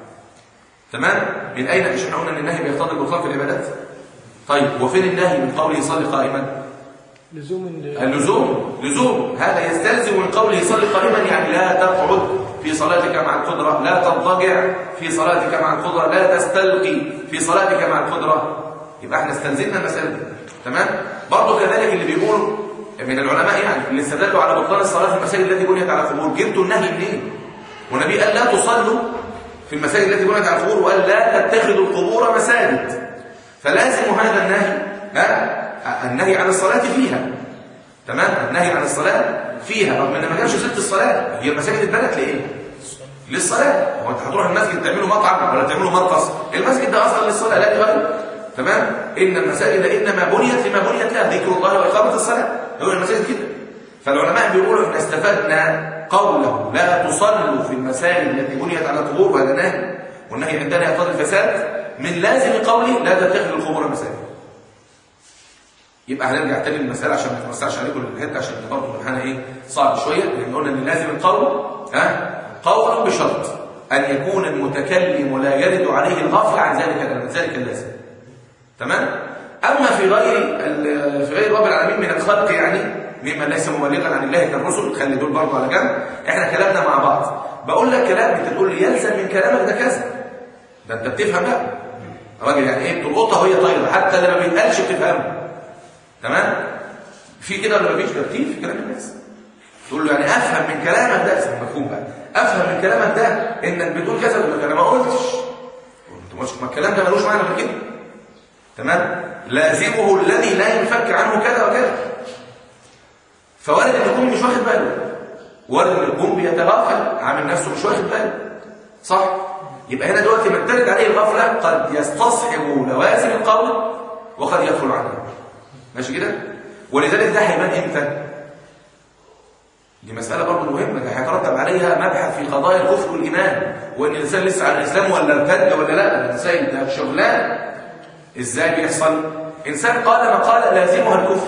تمام من اين مش احنا قلنا ان النهي بيقتضي البطلان في العبادات طيب وفين النهي من قوله صلي قائما لزوم ال- اللزوم لزوم هذا يستلزم من قوله صلي قائما يعني لا تقعد في صلاتك مع القدرة لا تضطجع في صلاتك مع القدرة لا تستلقي في صلاتك مع القدرة يبقى احنا استلزمنا المسألة دي تمام برضه كذلك اللي بيقولوا من العلماء يعني اللي استدلوا على بطلان الصلاة في المساجد التي بنيت على قبور جبتوا النهي منين والنبي قال لا تصلوا في المساجد التي بنيت على القبور وقال لا تتخذوا القبور مساجد فلازم هذا النهي ها النهي عن الصلاة فيها تمام النهي عن الصلاة فيها رغم ان ما كانش ست الصلاة هي المساجد اتبنت لايه للصلاة هو انت هتروح المسجد تعملوا مطعم ولا تعملوا مرقص المسجد ده اصلا للصلاة لا لغيره تمام ان المساجد انما بنيت لما بنيت لها ذكر الله واقامة الصلاة هو المساجد كده فالعلماء بيقولوا احنا استفدنا قوله لا تصلوا في المساجد التي بنيت على قبور وهذا نهي والنهي عندنا يقتضي الفساد من لازم قوله لا تتخذوا القبور مساجد يبقى هنرجع تاني للمسألة عشان ما نتوسعش عليكم الحته عشان برضه امتحانها ايه صعب شويه لان قلنا ان لازم القول ها قول بشرط ان يكون المتكلم لا يرد عليه الغفل عن ذلك عن ذلك اللازم تمام اما في غير ال- في غير رب العالمين من الخلق يعني مما ليس مبلغا عن الله كالرسل خلي دول برضه على جنب احنا كلامنا مع بعض بقول لك كلام انت تقول لي يلزم من كلامك ده كذا ده انت بتفهم بقى راجل يعني ايه بتلقطها وهي طايره حتى اللي ما بيتقالش بتفهمه تمام في كده ولا مفيش ترتيب في كلام الناس تقول له يعني افهم من كلامك ده اسمه مفهوم بقى افهم من كلامك ده انك بتقول كذا ولا انا ما قلتش انت مش ما الكلام ده ملوش معنى غير كده تمام لازمه الذي لا ينفك عنه كذا وكذا فوارد ان يكون مش واخد باله وارد ان يكون بيتغافل عامل نفسه مش واخد باله صح يبقى هنا دلوقتي من ترد عليه الغفله قد يستصحب لوازم القول وقد يغفل عنه ماشي كده ولذلك ده هيبان امتى دي مسألة برضه مهمة ده هيترتب عليها مبحث في قضايا الكفر والإيمان وإن الإنسان لسه على الإسلام ولا ارتد ولا لا ده الإنسان ده شغلان إزاي بيحصل إنسان قال مقالة لازمها الكفر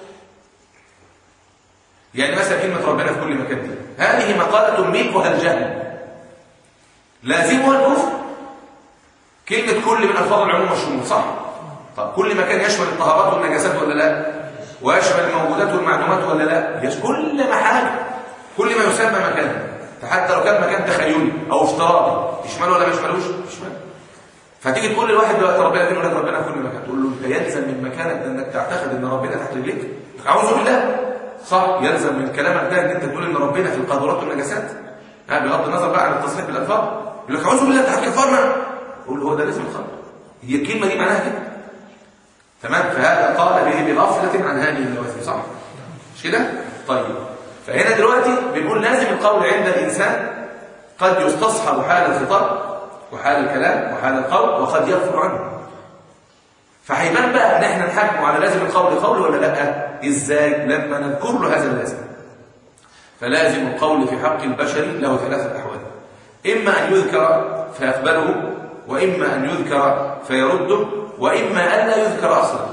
يعني مثلا كلمة ربنا في كل مكان دي هذه مقالة ميقها الجهل لازمها الكفر كلمة كل من ألفاظ العموم والشمول صح طب كل مكان يشمل الطهارات والنجاسات ولا لا ويشمل الموجودات والمعلومات ولا لا يشمل كل ما حاجة كل ما يسمى مكان حتى لو كان مكان تخيلي او افتراضي يشمله ولا ما يشملوش يشمله فتيجي تقول لواحد دلوقتي ربنا فين ولاد ربنا في كل مكان تقول له انت يلزم من مكانك ده انك تعتقد ان ربنا تحت رجليك اعوذ بالله صح يلزم من كلامك ده ان انت تقول ان ربنا في القاذورات والنجاسات ها بغض النظر بقى عن التصريح بالالفاظ يقول لك اعوذ بالله انت هتكفرنا قول له هو ده لازم الخبر هي الكلمه دي معناها كده تمام فهذا قال به بغفله عن هذه اللوازم صح مش كده طيب فهنا دلوقتي بنقول لازم القول عند الانسان قد يستصحب حال الخطاب وحال الكلام وحال القول وقد يغفل عنه فهيبان بقى ان احنا نحكم على لازم القول قول ولا لا ازاي لما نذكر له هذا اللازم فلازم القول في حق البشر له ثلاثه احوال اما ان يذكر فيقبله واما ان يذكر فيرده واما ان لا يذكر اصلا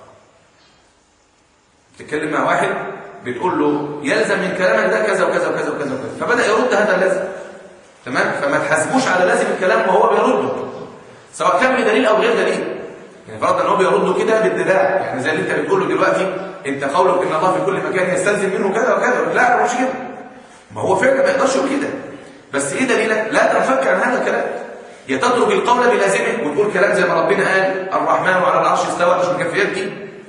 تتكلم مع واحد بتقول له يلزم من كلامك ده كذا وكذا وكذا وكذا وكذا فبدا يرد هذا اللازم تمام فما تحاسبوش على لازم الكلام وهو بيرده سواء كان بدليل او غير دليل يعني فرضا ان هو بيرده كده بالدلاع يعني زي اللي انت بتقول له دلوقتي انت قولك ان الله في كل مكان يستلزم منه كذا وكذا لا مش كده ما هو فعلا ما يقدرش يقول كده بس ايه دليلك لا تنفك عن هذا الكلام يا تترك القول بلازمه وتقول كلام زي ما ربنا قال الرحمن على العرش استوى مش مكفيات دي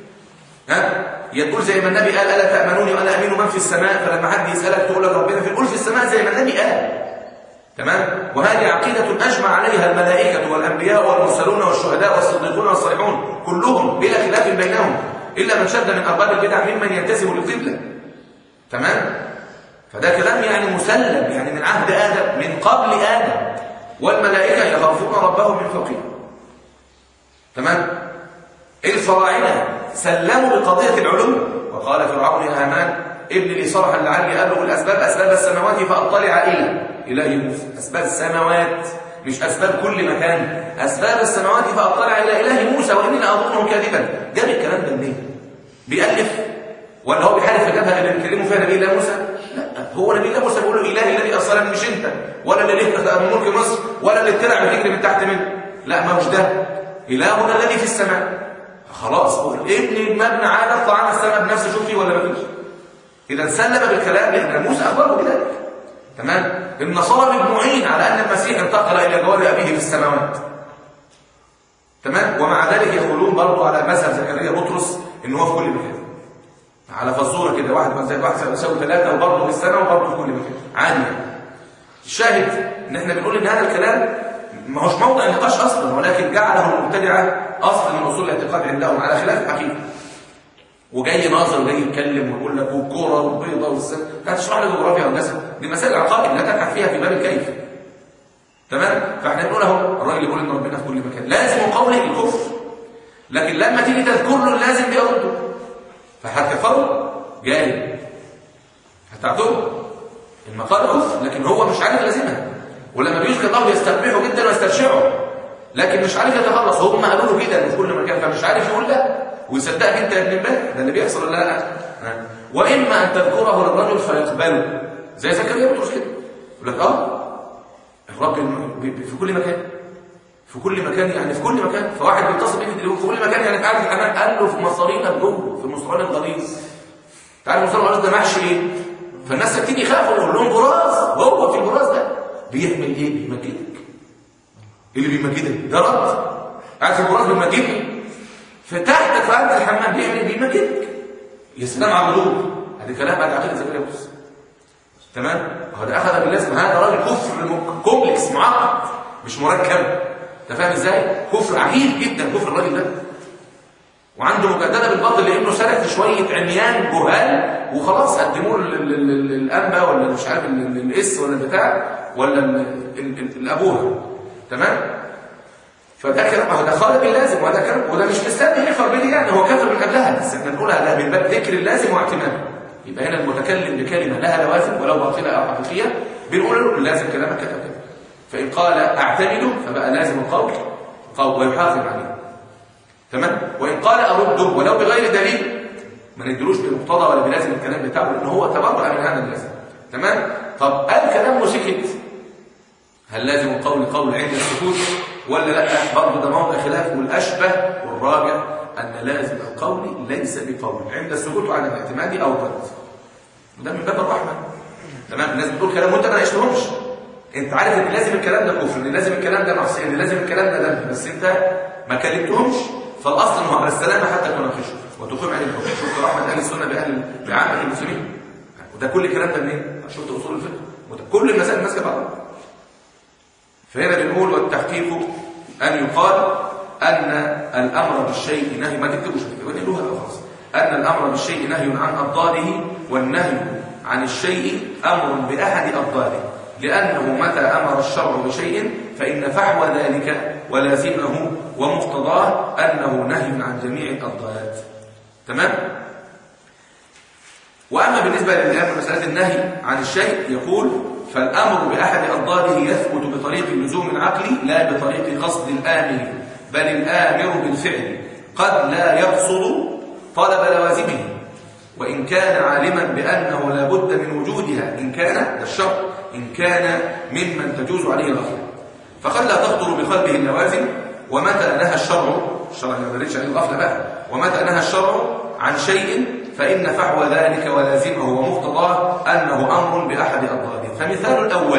ها يا تقول زي ما النبي قال الا تامنوني وانا امين من في السماء فلما حد يسالك تقول لك ربنا في القول في السماء زي ما النبي قال تمام وهذه عقيدة أجمع عليها الملائكة والأنبياء والمرسلون والشهداء والصديقون والصالحون كلهم بلا خلاف بينهم إلا من شد من أرباب البدع ممن ينتسب للقبلة تمام فده كلام يعني مسلم يعني من عهد آدم من قبل آدم والملائكة يخافون ربهم من فوقهم تمام الفراعنة سلموا لقضية العلوم وقال فرعون يا هامان ابن لي صرحا لعلي أبلغ الأسباب أسباب السماوات فأطلع إلى إله موسى أسباب السماوات مش أسباب كل مكان أسباب السماوات فأطلع إلى إله موسى وإني لأظنه كاذبا جاب الكلام ده منين؟ بيألف ولا هو بيحارب فجابها اللي بيكلموا فيها نبي الله موسى؟ لا هو نبي الله موسى بيقول له إله الذي أرسلني مش أنت ولا اللي ليه ملك مصر ولا اللي طلع بتجري من تحت منه لا ما مش ده إلهنا الذي في السماء خلاص هو الابن المبنى عاد اطلع على السماء بنفسه شوف فيه ولا ما فيش اذا سلم بالكلام لان موسى اخبره بذلك تمام النصارى مجموعين على ان المسيح انتقل الى جوار ابيه في السماوات تمام ومع ذلك يقولون برضه على مذهب زكريا بطرس ان هو في كل مكان على فزوره كده واحد زائد واحد يساوي ثلاثه وبرضه في السماء وبرضه في كل مكان عادي يعني. الشاهد ان احنا بنقول ان هذا الكلام ما هوش موضع نقاش اصلا ولكن جعله المبتدعه اصل من اصول الاعتقاد عندهم على خلاف الحقيقه وجاي ناظر وجاي يتكلم ويقول لك والكوره والبيضه والسن هتشرح لي جغرافيا هندسه دي مسائل عقائد لا تبحث فيها في باب الكيف تمام فاحنا بنقول اهو الراجل يقول ان ربنا في كل مكان لازم قوله الكفر لكن لما تيجي تذكر له اللازم بيرده فهتكفره جاي هتعتبره المقال كفر لكن هو مش عارف لازمها ولما بيذكر الله يستقبحه جدا ويسترشعه لكن مش عارف يتخلص هم قالوا له كده في كل مكان فمش عارف يقول لا ويصدقك انت يا ابن الله ده اللي بيحصل ولا لا واما ان تذكره للرجل فيقبله زي زكريا بطرس كده يقول لك اه الرب في كل مكان في كل مكان يعني في كل مكان فواحد بيتصل بيه في التليفون في كل مكان يعني قاعد في الحمام قال له في مصارينا جوه في المصران الغليظ تعرف المصران الغليظ ده محشي ايه فالناس ساكتين يخافوا يقول لهم براز جوه في البراز ده بيعمل ايه بيمجدك اللي بيمجدك ده رد قاعد في البراز بيمجدك فتحت في قلب الحمام بيعمل ايه بيمجدك يا سلام على الغلوب هذا كلام بعد عقيده زكريا بطرس تمام هذا اخذ باللازم هذا راجل كفر كومبلكس معقد مش مركب انت فاهم ازاي كفر عجيب جدا كفر الراجل ده وعنده مجادله بالباطل لانه سلك في شويه عميان جهال وخلاص قدموه الانبا ولا مش عارف الاس ولا البتاع ولا الابوها تمام فده كلام ده خالق اللازم وده كلام وده مش مستني يكفر به يعني هو كفر من قبلها بس احنا بنقولها ده من باب ذكر اللازم واعتماده يبقى هنا المتكلم بكلمه لها لوازم ولو باطله او حقيقيه بنقول له لازم كلامك كذا كذا فان قال اعتمده فبقى لازم القول قول ويحافظ عليه تمام وان قال ارده ولو بغير دليل ما ندلوش بمقتضى ولا بلازم الكلام بتاعه لان هو تبرأ من هذا اللازم تمام طب قال كلام وسكت هل لازم القول قول عند السكوت ولا لا برضه ده موضع خلاف والاشبه والراجع ان لازم القول ليس بقول عند السكوت وعدم الاعتماد او الرد وده من باب الرحمه تمام الناس بتقول كلام وانت ما ناقشتهمش انت عارف ان لازم الكلام ده كفر ان لازم الكلام ده معصيه ان لازم الكلام ده ذنب بس انت ما كلمتهمش فالاصل انه على السلامه حتى تناقشه وتقيم عليه الحكم شفت رحمه اهل السنه باهل بعامه المسلمين وده كل الكلام ده منين شفت اصول الفقه كل المسائل ماسكه بعضها فهنا بنقول والتحقيق أن يقال أن الأمر بالشيء نهي ما تكتبوش ونقولوها خلاص أن الأمر بالشيء نهي عن أضداده والنهي عن الشيء أمر بأحد أضداده لأنه متى أمر الشرع بشيء فإن فحوى ذلك ولازمه ومقتضاه أنه نهي عن جميع الأضداد تمام؟ وأما بالنسبة للإمام مسألة النهي عن الشيء يقول فالأمر بأحد أضداده يثبت بطريق اللزوم العقلي لا بطريق قصد الآمر بل الآمر بالفعل قد لا يقصد طلب لوازمه وإن كان عالما بأنه لا بد من وجودها إن كان ده الشرط إن كان ممن تجوز عليه الغفلة فقد لا تخطر بقلبه اللوازم ومتى نهى الشرع الشرع ما بردش عليه الغفلة بقى ومتى نهى الشرع عن شيء فإن فحوى ذلك ولازمه ومقتضاه أنه أمر بأحد أضداده فمثال الأول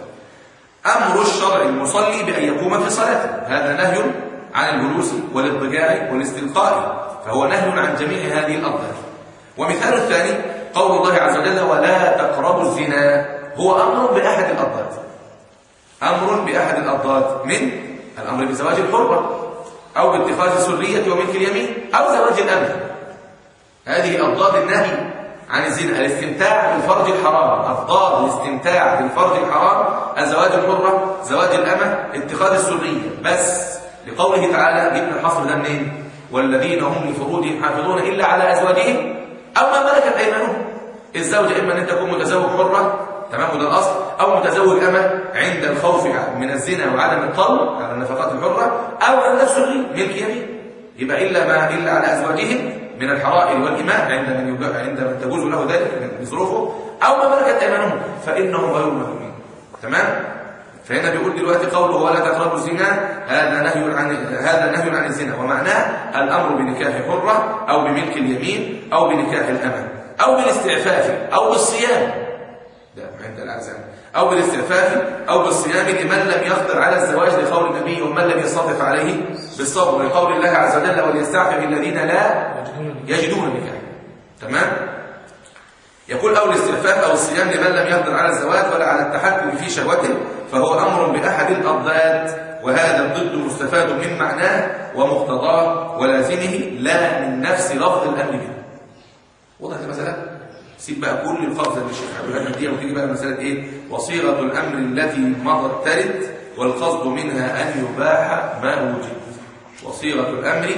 أمر الشرع المصلي بأن يقوم في صلاته هذا نهي عن الجلوس والاضطجاع والاستلقاء فهو نهي عن جميع هذه الأضداد ومثال الثاني قول الله عز وجل ولا تقربوا الزنا هو أمر بأحد الأضداد أمر بأحد الأضداد من الأمر بزواج الحرة أو باتخاذ سرية وملك اليمين أو زواج الأمن هذه أضداد النهي عن الزنا الاستمتاع بالفرج الحرام أضداد الاستمتاع بالفرج الحرام الزواج الحرة زواج الأمة اتخاذ السرية بس لقوله تعالى جبنا الحصر ده منين والذين هم لفروجهم حافظون إلا على أزواجهم أو ما ملكت أيمانهم الزوج إما أن تكون متزوج حرة تمام ده الأصل أو متزوج أمة عند الخوف من الزنا وعدم الطلب على النفقات الحرة أو عند السري ملك يمين يبقى إلا ما إلا على أزواجهم من الحرائر والإماء عند من يج... عند من تجوز له ذلك من ظروفه أو ما ملكت أيمانهم فإنهم غير ملومين تمام فهنا بيقول دلوقتي قوله ولا تقربوا الزنا هذا نهي عن هذا نهي عن الزنا ومعناه الامر بنكاح حره او بملك اليمين او بنكاح الامه او بالاستعفاف او بالصيام ده عند الاعزام او بالاستعفاف او بالصيام لمن لم يقدر على الزواج لقول النبي ومن لم يستطف عليه بالصبر لقول الله عز وجل وليستعفف الذين لا يجدون نكاحا تمام يقول أو الاستعفاف أو الصيام لمن لم يقدر على الزواج ولا على التحكم في شهوته فهو أمر بأحد الأضداد وهذا الضد مستفاد من معناه ومقتضاه ولازمه لا من نفس لفظ الأمر به واضح المسألة؟ سيب بقى كل الفرض اللي الشيخ عبد الرحمن دي وتيجي بقى مسألة إيه؟ وصيغة الأمر التي مضت ترد والقصد منها أن يباح ما وجد وصيغة الأمر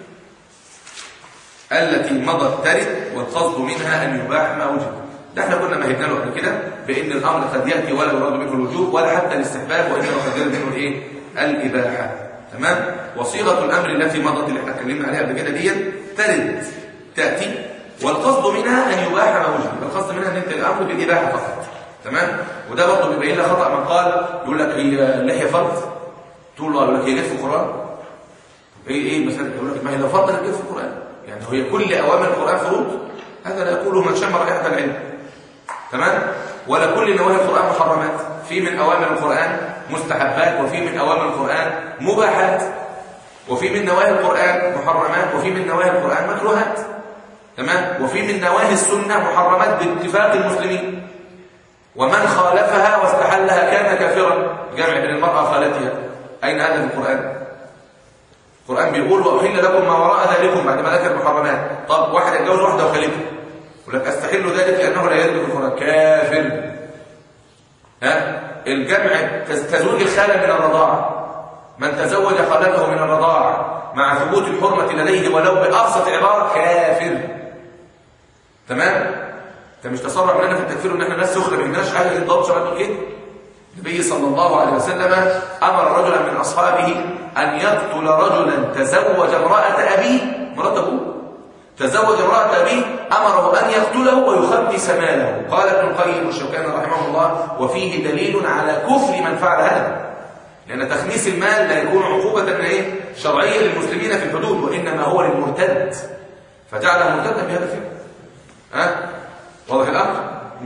التي مضت ترد والقصد منها أن يباح ما وجد ده احنا كنا مهدنا له قبل كده بان الامر قد ياتي ولا يراد منه الوجوب ولا حتى الاستحباب وانما قد يراد منه الايه الاباحه تمام وصيغه الامر التي مضت اللي احنا اتكلمنا عليها قبل كده ديت ترد تاتي والقصد منها ان يباح ما وجد القصد منها ان انت الامر بالاباحه فقط تمام وده برضه بيبين لك خطا من قال يقول لك هي اللحيه فرض تقول له يقول لك هي جت في القران ايه ايه مثلا يقول لك ما هي لو فرض جت في القران يعني هي كل اوامر القران فروض هذا لا يقوله من شم رائحه العلم تمام ولا كل نواهي القرآن محرمات في من أوامر القرآن مستحبات وفي من أوامر القرآن مباحات وفي من نواهي القرآن محرمات وفي من نواهي القرآن مكروهات تمام وفي من نواهي السنة محرمات باتفاق المسلمين ومن خالفها واستحلها كان كافرا جمع بين المرأة خالتها أين هذا في القرآن القرآن بيقول وأحل لكم ما وراء ذلكم بعد ما ذكر المحرمات طب واحد يتجوز واحدة وخالفها يقول لك استحل ذلك لانه لا يرد في القران كافر ها الجمع تزوج الخاله من الرضاعه من تزوج خالته من الرضاعه مع ثبوت الحرمه لديه ولو بابسط عباره كافر تمام انت مش تصرع مننا في التكفير ان احنا ناس سخره ما عندناش حاجه للضبط شباب كده النبي صلى الله عليه وسلم امر رجلا من اصحابه ان يقتل رجلا تزوج امراه ابيه مرات ابوه تزوج امرأة أبيه أمره أن يقتله ويخبس ماله قال ابن القيم الشوكاني رحمه الله وفيه دليل على كفر من فعل هذا لأن تخميس المال لا يكون عقوبة إيه؟ شرعية للمسلمين في الحدود وإنما هو للمرتد فجعله مرتدا بهذا الفعل ها واضح الأمر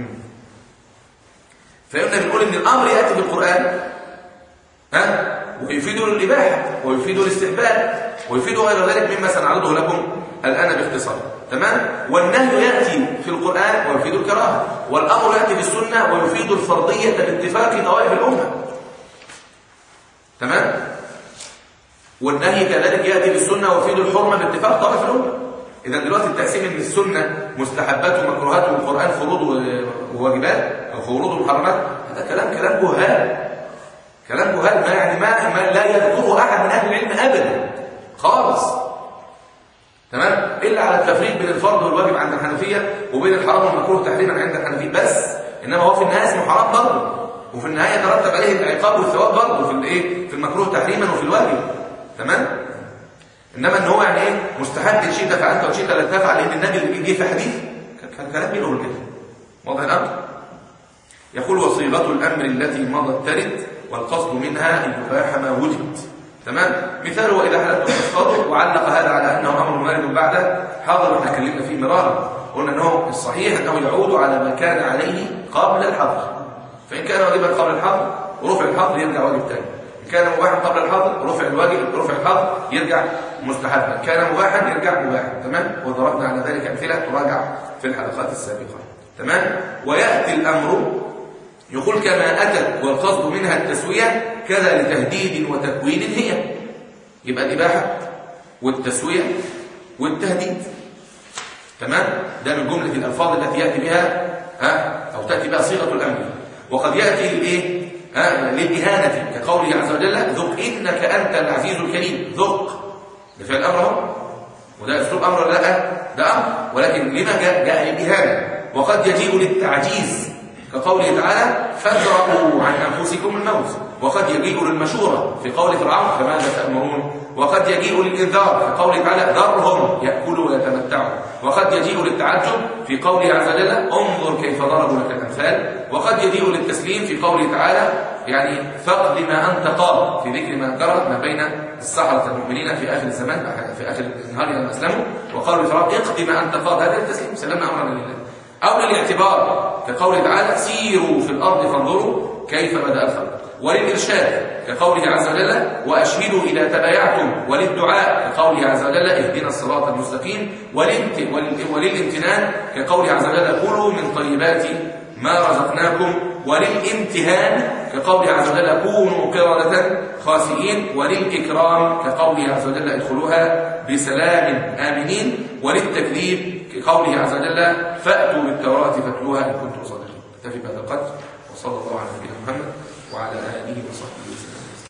فإحنا بنقول إن الأمر يأتي بالقرآن ها ويفيد الإباحة ويفيد الاستحباب ويفيد غير ذلك مما سنعرضه لكم الآن باختصار تمام والنهي يأتي في القرآن ويفيد الكراهة والأمر يأتي في السنة ويفيد الفرضية باتفاق طوائف الأمة تمام والنهي كذلك يأتي في السنة ويفيد الحرمة باتفاق طوائف الأمة إذا دلوقتي التقسيم ان السنة مستحبات ومكروهات والقرآن فروض وواجبات أو فروض ومحرمات هذا كلام كلام كلام جهال كلام جهال ما يعني ما, ما لا يذكره احد من اهل العلم ابدا خالص تمام الا على التفريق بين الفرض والواجب عند الحنفيه وبين الحرام والمكروه تحريما عند الحنفيه بس انما هو في النهايه اسمه حرام برضه وفي النهايه يترتب عليه العقاب والثواب برضه في الايه في المكروه تحريما وفي الواجب تمام انما ان هو يعني ايه مستحب ان شئت فعلت وان شئت لا تفعل لان النبي اللي جه في حديث كان كلام مين يقول كده واضح الامر يقول وصيغه الامر التي مضت ترد والقصد منها ان يباح ما وجد تمام مثال واذا حللتم فاصطادوا وعلق هذا على انه امر وارد بعد حاضر احنا اتكلمنا فيه مرارا قلنا انه الصحيح انه يعود على ما كان عليه قبل الحظر فان كان واجبا قبل الحظر ورفع الحظر يرجع واجب ثاني ان كان مباحا قبل الحظر رفع الواجب رفع الحظر يرجع مستحبا كان مباحا يرجع مباحا تمام وضربنا على ذلك امثله تراجع في الحلقات السابقه تمام وياتي الامر يقول كما أتت والقصد منها التسوية كذا لتهديد وتكوين هي يبقى الإباحة والتسوية والتهديد تمام ده من جملة الألفاظ التي يأتي بها ها أو تأتي بها صيغة الأمر وقد يأتي للإيه ها للإهانة كقوله عز وجل ذق إنك أنت العزيز الكريم ذق ده فعل الأمر اهو وده أسلوب أمر ولا لا ده أمر ولكن لما جاء جاء للإهانة وقد يجيء للتعجيز كقوله تعالى فادرؤوا عن أنفسكم الموت وقد يجيء للمشورة في قول فرعون فماذا تأمرون وقد يجيء للإنذار في قوله تعالى ذرهم يأكلوا ويتمتعوا وقد يجيء للتعجب في قوله عز وجل انظر كيف ضربوا لك الأمثال وقد يجيء للتسليم في قوله تعالى يعني فقد ما أنت قال في ذكر ما جرى ما بين السحرة المؤمنين في آخر الزمان في آخر النهار لما أسلموا وقالوا لفرعون اقضي ما أنت قال هذا التسليم سلمنا أمرنا لله أو للاعتبار كقوله تعالى سيروا في الأرض فانظروا كيف بدأ الخلق وللإرشاد كقوله عز وجل وأشهدوا إذا تبايعتم وللدعاء كقوله عز وجل اهدنا الصراط المستقيم وللامتنان كقوله عز وجل كلوا من طيبات ما رزقناكم وللامتهان كقوله عز وجل كونوا قردة خاسئين وللإكرام كقوله عز وجل ادخلوها بسلام آمنين وللتكذيب كقوله عز وجل فأتوا بالتوراة فاتلوها إن كنتم صادقين اكتفي بهذا القدر وصلى الله على نبينا محمد وعلى آله وصحبه وسلم